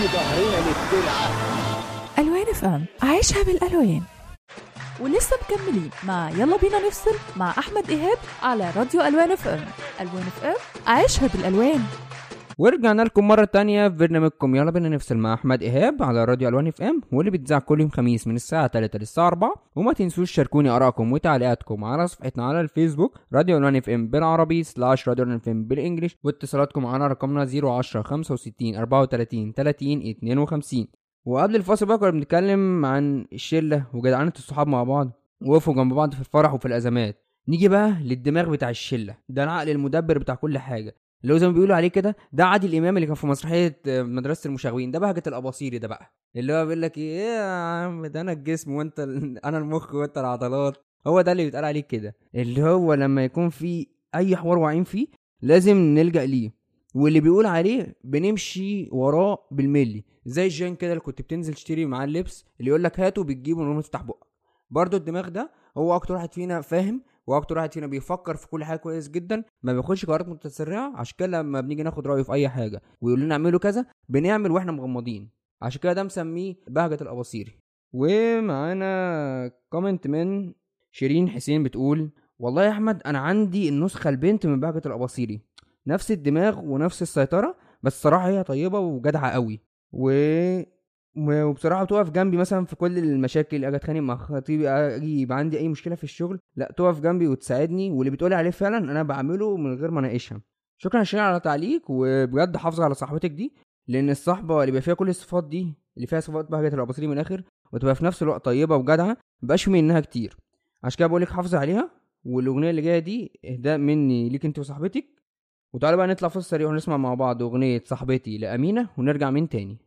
ظهرنا للسرعة الوان اف ام عيشها بالالوان ولسه مكملين مع يلا بينا نفصل مع احمد ايهاب على راديو الوان اف ام الوان اف ام عيشها بالالوان ورجعنا لكم مرة تانية في برنامجكم يلا بينا نفصل مع أحمد إيهاب على راديو ألوان اف ام واللي بيتذاع كل يوم خميس من الساعة 3 للساعة 4 وما تنسوش شاركوني آرائكم وتعليقاتكم على صفحتنا على الفيسبوك راديو ألوان اف ام بالعربي سلاش راديو ألوان اف ام بالإنجلش واتصالاتكم على رقمنا 010 65 34 30 52 وقبل الفاصل بقى كنا بنتكلم عن الشلة وجدعنة الصحاب مع بعض وقفوا جنب بعض في الفرح وفي الأزمات نيجي بقى للدماغ بتاع الشلة ده العقل المدبر بتاع كل حاجة اللي هو زي ما بيقولوا عليه كده ده عادل امام اللي كان في مسرحيه آه، مدرسه المشاغبين ده بهجه الاباصيري ده بقى اللي هو بيقول لك ايه يا عم ده انا الجسم وانت ال... انا المخ وانت العضلات هو ده اللي بيتقال عليه كده اللي هو لما يكون في اي حوار واقعين فيه لازم نلجا ليه واللي بيقول عليه بنمشي وراه بالملي زي جان كده اللي كنت بتنزل تشتري معاه اللبس اللي يقول لك هاته بتجيبه من غير ما تفتح بقك برضه الدماغ ده هو اكتر واحد فينا فاهم واكتر واحد فينا بيفكر في كل حاجه كويس جدا ما بياخدش قرارات متسرعه عشان كده لما بنيجي ناخد رايه في اي حاجه ويقول لنا اعملوا كذا بنعمل واحنا مغمضين عشان كده ده مسميه بهجه الاباصيري ومعانا كومنت من شيرين حسين بتقول والله يا احمد انا عندي النسخه البنت من بهجه الاباصيري نفس الدماغ ونفس السيطره بس صراحه هي طيبه وجدعه قوي و و- وبصراحه بتقف جنبي مثلا في كل المشاكل اجي اتخانق مع خطيبي اجي يبقى عندي اي مشكله في الشغل لا تقف جنبي وتساعدني واللي بتقولي عليه فعلا انا بعمله من غير ما اناقشها شكرا يا شيرين على تعليق وبجد حافظ على صاحبتك دي لان الصحبه اللي بيبقى فيها كل الصفات دي اللي فيها صفات بهجه الاباصيري من الاخر وتبقى في نفس الوقت طيبه وجدعه مبقاش في منها كتير عشان كده بقول لك حافظي عليها والاغنيه اللي جايه دي اهداء مني ليك انت وصاحبتك وتعالوا بقى نطلع فاصل سريع ونسمع مع بعض اغنيه صاحبتي لامينه ونرجع من تاني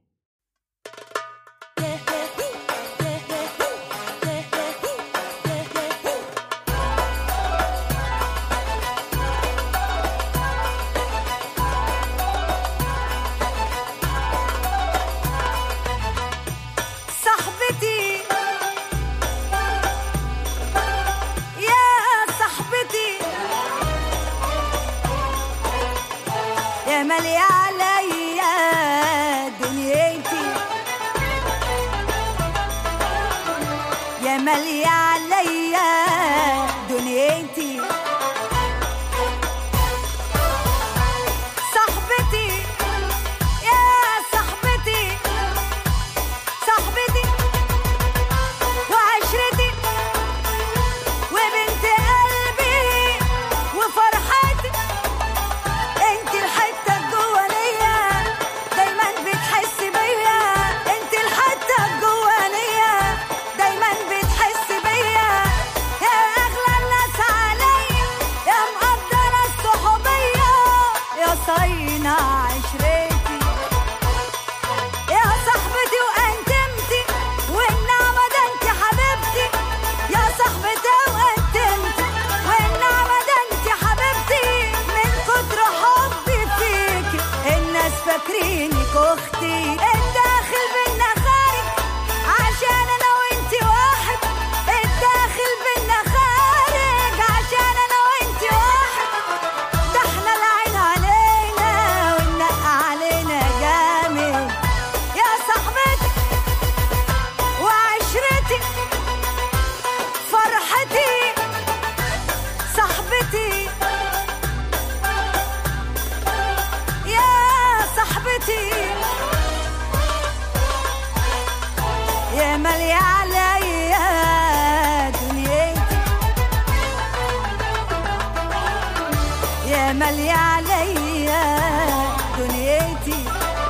صاحبتي يا صاحبتي يا مالي عليا دنيتي يا مالي عليا دنيتي صاحبتي يا صاحبتي صاحبتي وعشرتي وبنت قلبي وفرحتي انت الحته الجوانيه دايما بتحس بيا انت الحته الجوانيه دايما بتحس بيا يا اغلى الناس عليا يا مقدره الصحوبيه يا صاينه عشرتي يا صاحبتي وانتمتي والنعمة ده انت حبيبتي يا صاحبتي وانتمتي والنعمة ده انت حبيبتي من كتر حبي فيكي الناس فاكرينك اختي الداخل بينا خارج عشان انا وانت واحد الداخل بينا خارج عشان انا وانت واحد ده احنا العين علينا والنق علينا جامد يا صاحبتي وعشرتي فرحتي صاحبتي يا صاحبتي يا مالي عليا دنيتي يا مالي عليا دنيتي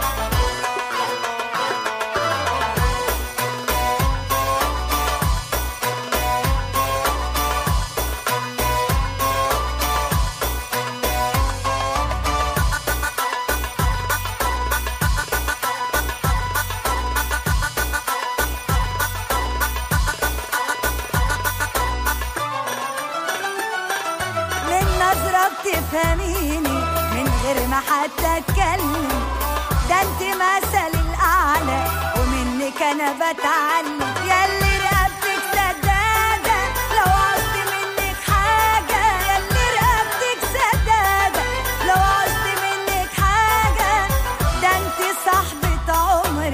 من نظرة بتفهميني من غير ما حتى اتكلم ده انت مثل الاعلى ومنك انا بتعلم ياللي رقبتك سدادة لو عوزت منك حاجة ياللي رقبتك سدادة لو عوزت منك حاجة ده انت صاحبة عمري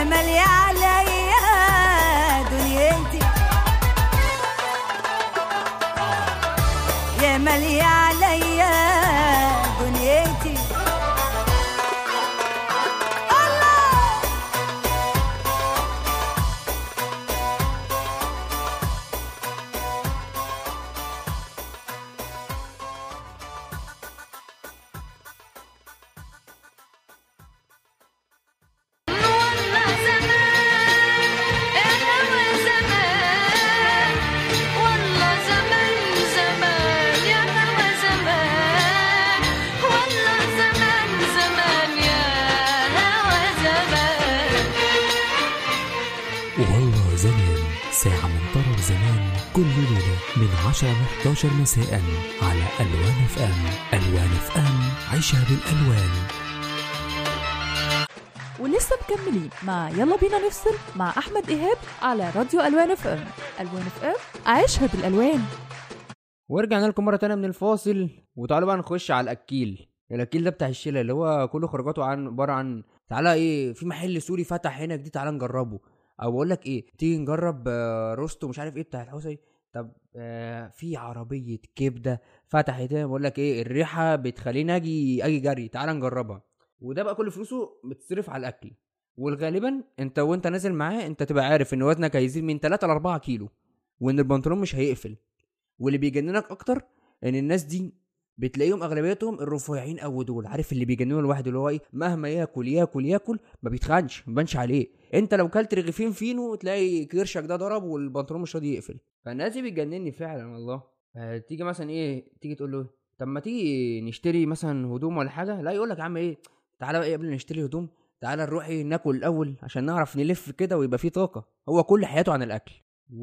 مالية عليا دنيتي يا مالية عليا دنيتي والله زمان يا هوا زمان والله زمان زمان يا هوا زمان والله زمان زمان يا هوا زمان والله زمان ساعة من طرب زمان كل ليلة من 10 ل 11 مساء على ألوان اف ام ألوان اف ام عيشها بالألوان ولسه مكملين مع يلا بينا نفصل مع احمد ايهاب على راديو الوان اف ام الوان اف ام عيشها بالالوان ورجعنا لكم مره تانية من الفاصل وتعالوا بقى نخش على الاكيل الاكيل ده بتاع الشله اللي هو كل خروجاته عن عباره عن تعالى ايه في محل سوري فتح هنا جديد تعالى نجربه او بقول لك ايه تيجي نجرب آه، روستو مش عارف ايه بتاع الحوسه طب آه في عربيه كبده فتحت هنا بقول لك ايه الريحه بتخليني اجي اجي جري تعالى نجربها وده بقى كل فلوسه بتصرف على الاكل والغالبا انت وانت نازل معاه انت تبقى عارف ان وزنك هيزيد من 3 ل 4 كيلو وان البنطلون مش هيقفل واللي بيجننك اكتر ان الناس دي بتلاقيهم اغلبيتهم الرفيعين قوي دول عارف اللي بيجننوا الواحد اللي هو ايه مهما ياكل ياكل ياكل ما بيتخنش ما بانش عليه انت لو كلت رغيفين فينو تلاقي كرشك ده ضرب والبنطلون مش راضي يقفل فالناس دي بتجنني فعلا والله آه، تيجي مثلا ايه تيجي تقول له طب ما تيجي نشتري مثلا هدوم ولا حاجه لا يقول لك يا عم ايه تعالى بقى إيه قبل ما نشتري هدوم تعالى نروح ايه ناكل الاول عشان نعرف نلف كده ويبقى فيه طاقه هو كل حياته عن الاكل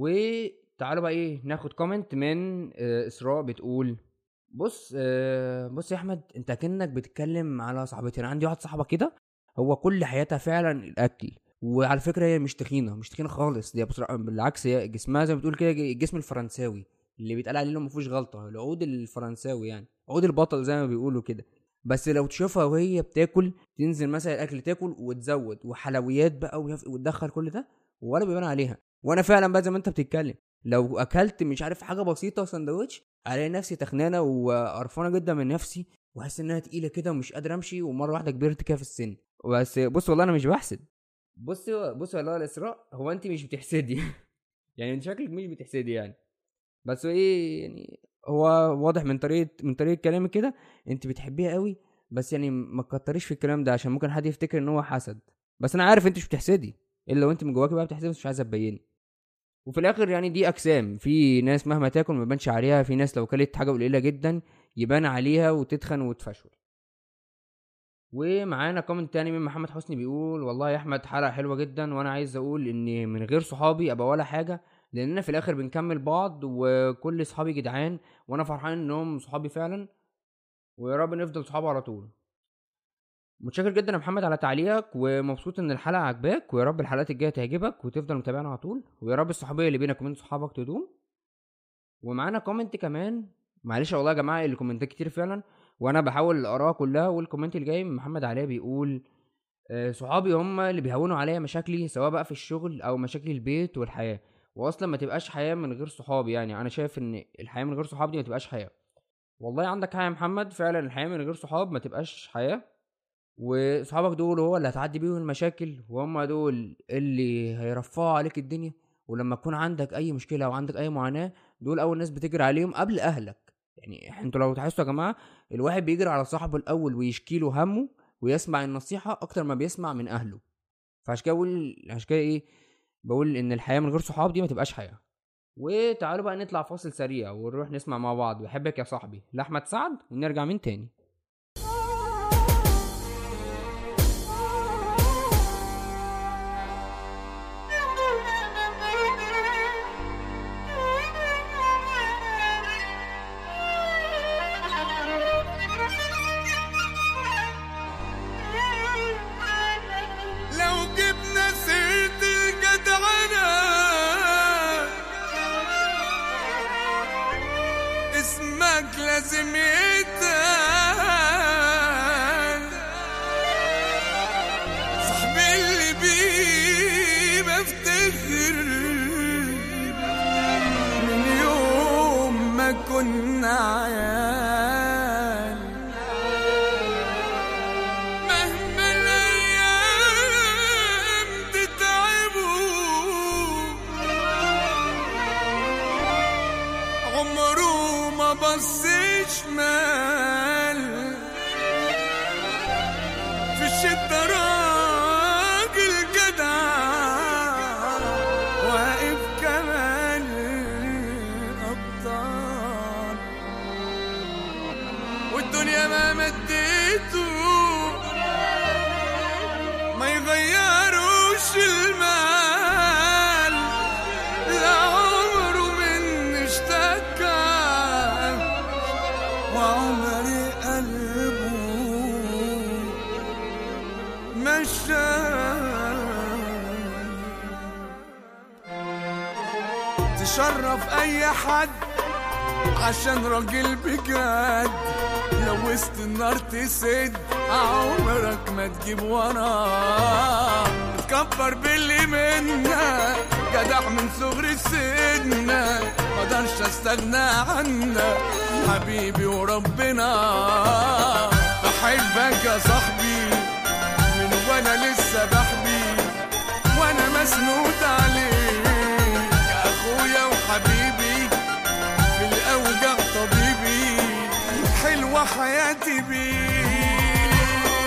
وتعالوا بقى ايه ناخد كومنت من آه، اسراء بتقول بص آه، بص يا احمد انت كأنك بتتكلم على صاحبتي انا عندي واحد صاحبه كده هو كل حياتها فعلا الاكل وعلى فكره هي مش تخينه مش تخينه خالص دي بصراحه بالعكس هي جسمها زي ما بتقول كده الجسم الفرنساوي اللي بيتقال عليه انه ما فيهوش غلطه العود الفرنساوي يعني عود البطل زي ما بيقولوا كده بس لو تشوفها وهي بتاكل تنزل مثلا الاكل تاكل وتزود وحلويات بقى ويف- وتدخل كل ده ولا بيبان عليها وانا فعلا بقى زي ما انت بتتكلم لو اكلت مش عارف حاجه بسيطه سندوتش الاقي نفسي تخنانه وقرفانه جدا من نفسي واحس انها تقيله كده ومش قادر امشي ومره واحده كبرت كده في السن بس بص والله انا مش بحسد بص بص والله يا الاسراء هو انت مش بتحسدي يعني انت شكلك مش بتحسدي يعني بس ايه يعني هو واضح من طريقه من طريقه كلامك كده انت بتحبيها قوي بس يعني ما تكتريش في الكلام ده عشان ممكن حد يفتكر ان هو حسد بس انا عارف انت مش بتحسدي الا لو انت من جواكي بقى بتحسدي بس مش عايزه تبيني وفي الاخر يعني دي اجسام في ناس مهما تاكل ما يبانش عليها في ناس لو كلت حاجه قليله جدا يبان عليها وتتخن وتفشل ومعانا كومنت تاني من محمد حسني بيقول والله يا احمد حلقه حلوه جدا وانا عايز اقول ان من غير صحابي ابقى ولا حاجه لاننا في الاخر بنكمل بعض وكل صحابي جدعان وانا فرحان انهم صحابي فعلا ويا رب نفضل صحاب على طول متشكر جدا يا محمد على تعليقك ومبسوط ان الحلقه عجباك ويا رب الحلقات الجايه تعجبك وتفضل متابعنا على طول ويا رب الصحوبيه اللي بينك وبين صحابك تدوم ومعانا كومنت كمان معلش والله يا جماعه الكومنتات كتير فعلا وانا بحاول اقراها كلها والكومنت اللي جاي من محمد علاء بيقول آه، صحابي هم اللي بيهونوا عليا مشاكلي سواء بقى في الشغل او مشاكل البيت والحياه واصلا ما تبقاش حياه من غير صحابي يعني انا شايف ان الحياه من غير صحاب دي ما تبقاش حياه والله عندك حق يا محمد فعلا الحياه من غير صحاب ما تبقاش حياه وصحابك دول هو اللي هتعدي بيهم المشاكل وهم دول اللي هيرفعوا عليك الدنيا ولما تكون عندك اي مشكله او عندك اي معاناه دول اول ناس بتجري عليهم قبل اهلك يعني انتوا لو تحسوا يا جماعه الواحد بيجري على صاحبه الاول ويشكي له همه ويسمع النصيحه اكتر ما بيسمع من اهله فعشان كده بقول عشان كده ايه بقول ان الحياه من غير صحاب دي ما تبقاش حياه وتعالوا بقى نطلع فاصل سريع ونروح نسمع مع بعض بحبك يا صاحبي لاحمد سعد ونرجع من تاني لو جبنا سيرة الجدعنة اسمك لازم يتقال صاحبي اللي بيه ما كنا عيال مهما الايام تتعبوا عمره ما بص شمال في الشدة راجل جدع واقف كمان الأبطال والدنيا ما مديته ما يغيروش المال لا عمره من اشتكى وعمري قلبه مشى تشرف اي حد عشان راجل بجد لو وسط النار تسد عمرك ما تجيب وراه تكبر باللي منا جدع من صغر السن مقدرش استغنى عنك حبيبي وربنا بحبك يا صاحبي من وانا لسه بحبي وانا مسنود عليك يا اخويا وحبيبي في الاوجع طبيبي حلوه حياتي بيك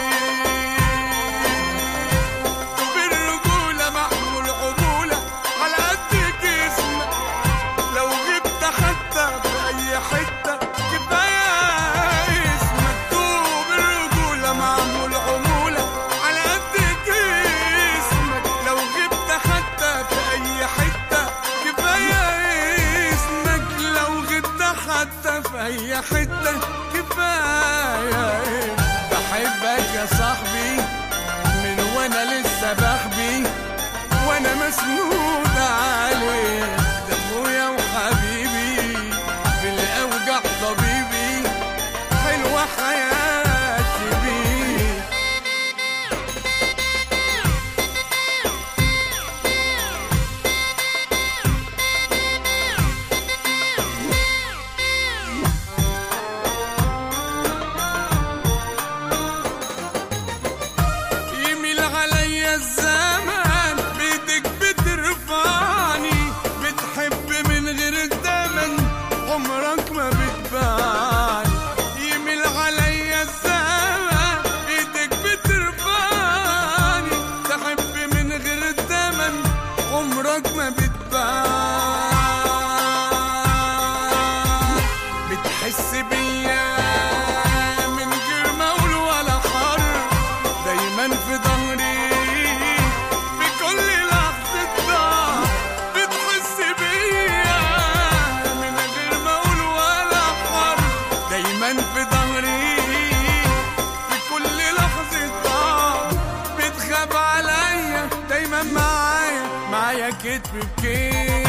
بالرجوله معمول عموله على قد جسمك لو جبت حتى في اي حته كفايه اسمك دوب الرجوله معمول عموله على قد جسمك لو جبت حتى في اي حته كفايه اسمك لو جبت حتى في اي حته كفايه بحبك يا صاحبي من وانا لسه بحبي وانا مسنود عليك ده ابويا وحبيبي بالاوجع طبيبي حلوه حياتي بيك يميل عليا الزمان بيدك بترفعني بتحب من غير الدمن عمرك ما بتبان يميل عليا الزمان بيدك بترفعني تحب من غير الدمن عمرك ما بتبان بتحس بيا من غير ما اقول ولا حرف دايما في ظهري في كل لحظة ضعف بتحس بيا من غير ما اقول ولا حرف دايما في ظهري في كل لحظة ضعف بتخاف عليا دايما معايا معايا كتف بكيف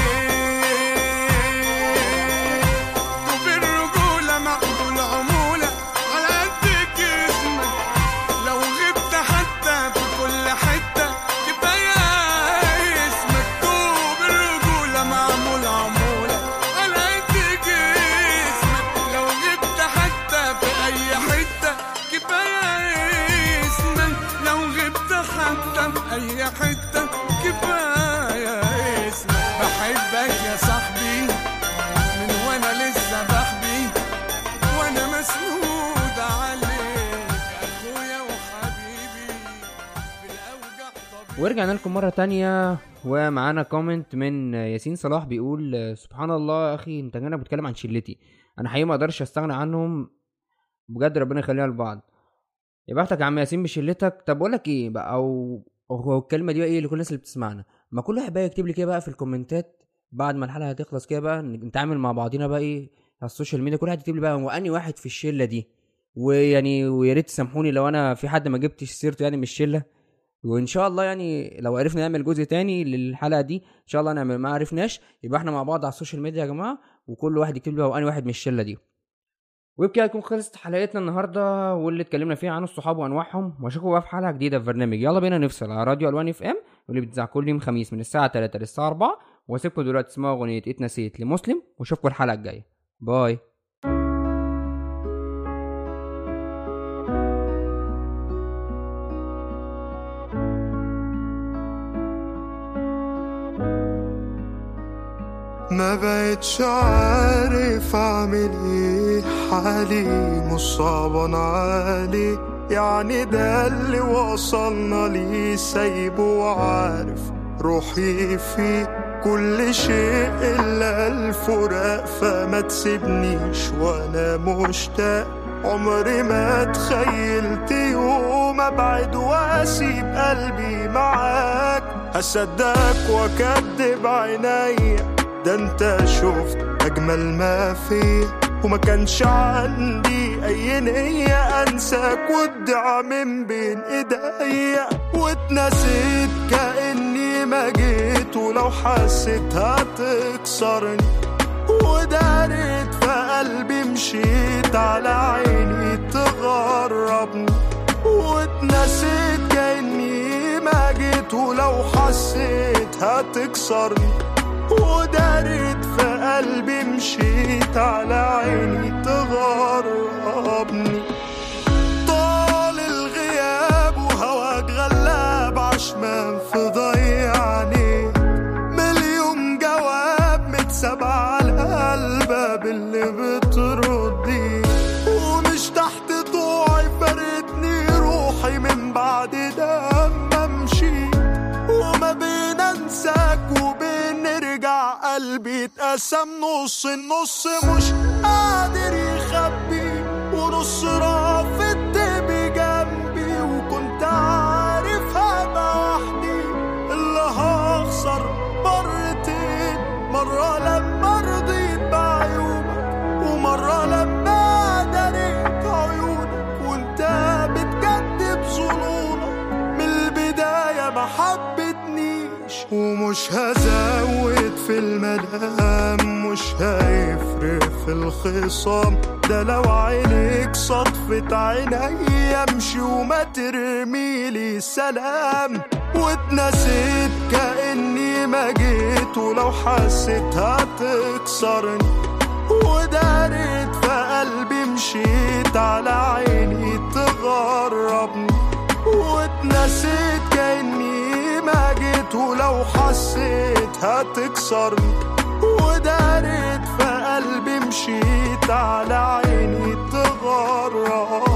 وفي الرجولة مقبول عمولة على قد جسمك لو غبت حتى في كل حتة كفاية اسمك دوب الرجولة معمول عمولة على قد جسمك لو غبت حتى في أي حتة كفاية اسمك لو غبت حتى في أي حتة كفاية اسمك بحبك يا صاحبي من وانا لسه بحبي وانا مسنود عليك اخويا وحبيبي بالاوجع ورجعنا لكم مرة تانية ومعانا كومنت من ياسين صلاح بيقول سبحان الله يا اخي انت هنا بتتكلم عن شلتي انا حقيقي ما اقدرش استغنى عنهم بجد ربنا يخلينا لبعض يا بختك يا عم ياسين بشلتك طب اقول لك ايه بقى او هو الكلمه دي بقى ايه لكل الناس اللي بتسمعنا ما كل واحد بقى يكتب لي كده بقى في الكومنتات بعد ما الحلقه هتخلص كده بقى نتعامل مع بعضينا بقى ايه على السوشيال ميديا كل واحد يكتب لي بقى هو انهي واحد في الشله دي ويعني ويا ريت تسامحوني لو انا في حد ما جبتش سيرته يعني من الشله وان شاء الله يعني لو عرفنا نعمل جزء تاني للحلقه دي ان شاء الله نعمل ما عرفناش يبقى احنا مع بعض على السوشيال ميديا يا جماعه وكل واحد يكتب لي هو انهي واحد من الشله دي وبكده تكون خلصت حلقتنا النهارده واللي اتكلمنا فيها عن الصحاب وانواعهم واشوفكم بقى في حلقه جديده في برنامج يلا بينا نفصل على راديو الوان اف ام واللي بتذاع كل يوم خميس من الساعه 3 للساعه 4 واسيبكم دلوقتي تسمعوا اغنيه اتنسيت لمسلم واشوفكم الحلقه الجايه باي ما بقتش عارف اعمل ايه حالي مش صعبان علي يعني ده اللي وصلنا ليه سايبه وعارف روحي فيه كل شيء الا الفراق فما تسيبنيش وانا مشتاق عمري ما تخيلت يوم ابعد واسيب قلبي معاك هصدقك واكدب عينيا ده انت شفت اجمل ما فيا وما كانش عندي اي نية انساك وادعى من بين ايديا واتنسيت كاني ما جيت ولو حسيت هتكسرني ودارت في قلبي مشيت على عيني تغربني واتنسيت كاني ما جيت ولو حسيت هتكسرني ودارت في قلبي مشيت على عيني تغربني طال الغياب وهواك غلاب عشمان في ضيعني مليون جواب متسابع على الباب اللي بتردي ومش تحت ضوعي فارقتني روحي من بعد لما مشيت وما بين انساك وبين نرجع قلبي اتقسم نص النص مش قادر يخبي ونص رافض بجنبي وكنت عارف هبقى وحدي اللي هخسر مرتين مرة لما رضيت بعيوبك ومرة لما دريت عيونك وانت بتكذب ظنونك من البداية ما حبتنيش ومش هزود في المدام مش هيفرق في الخصام ده لو عينيك صدفة عيني امشي وما ترميلي سلام واتنسيت كأني ما جيت ولو حسيت هتكسرني ودارت في قلبي مشيت على عيني تغربني واتنسيت كأني ما جيت ولو حسيت هتكسرني ودارت في قلبي مشيت على عيني تغرب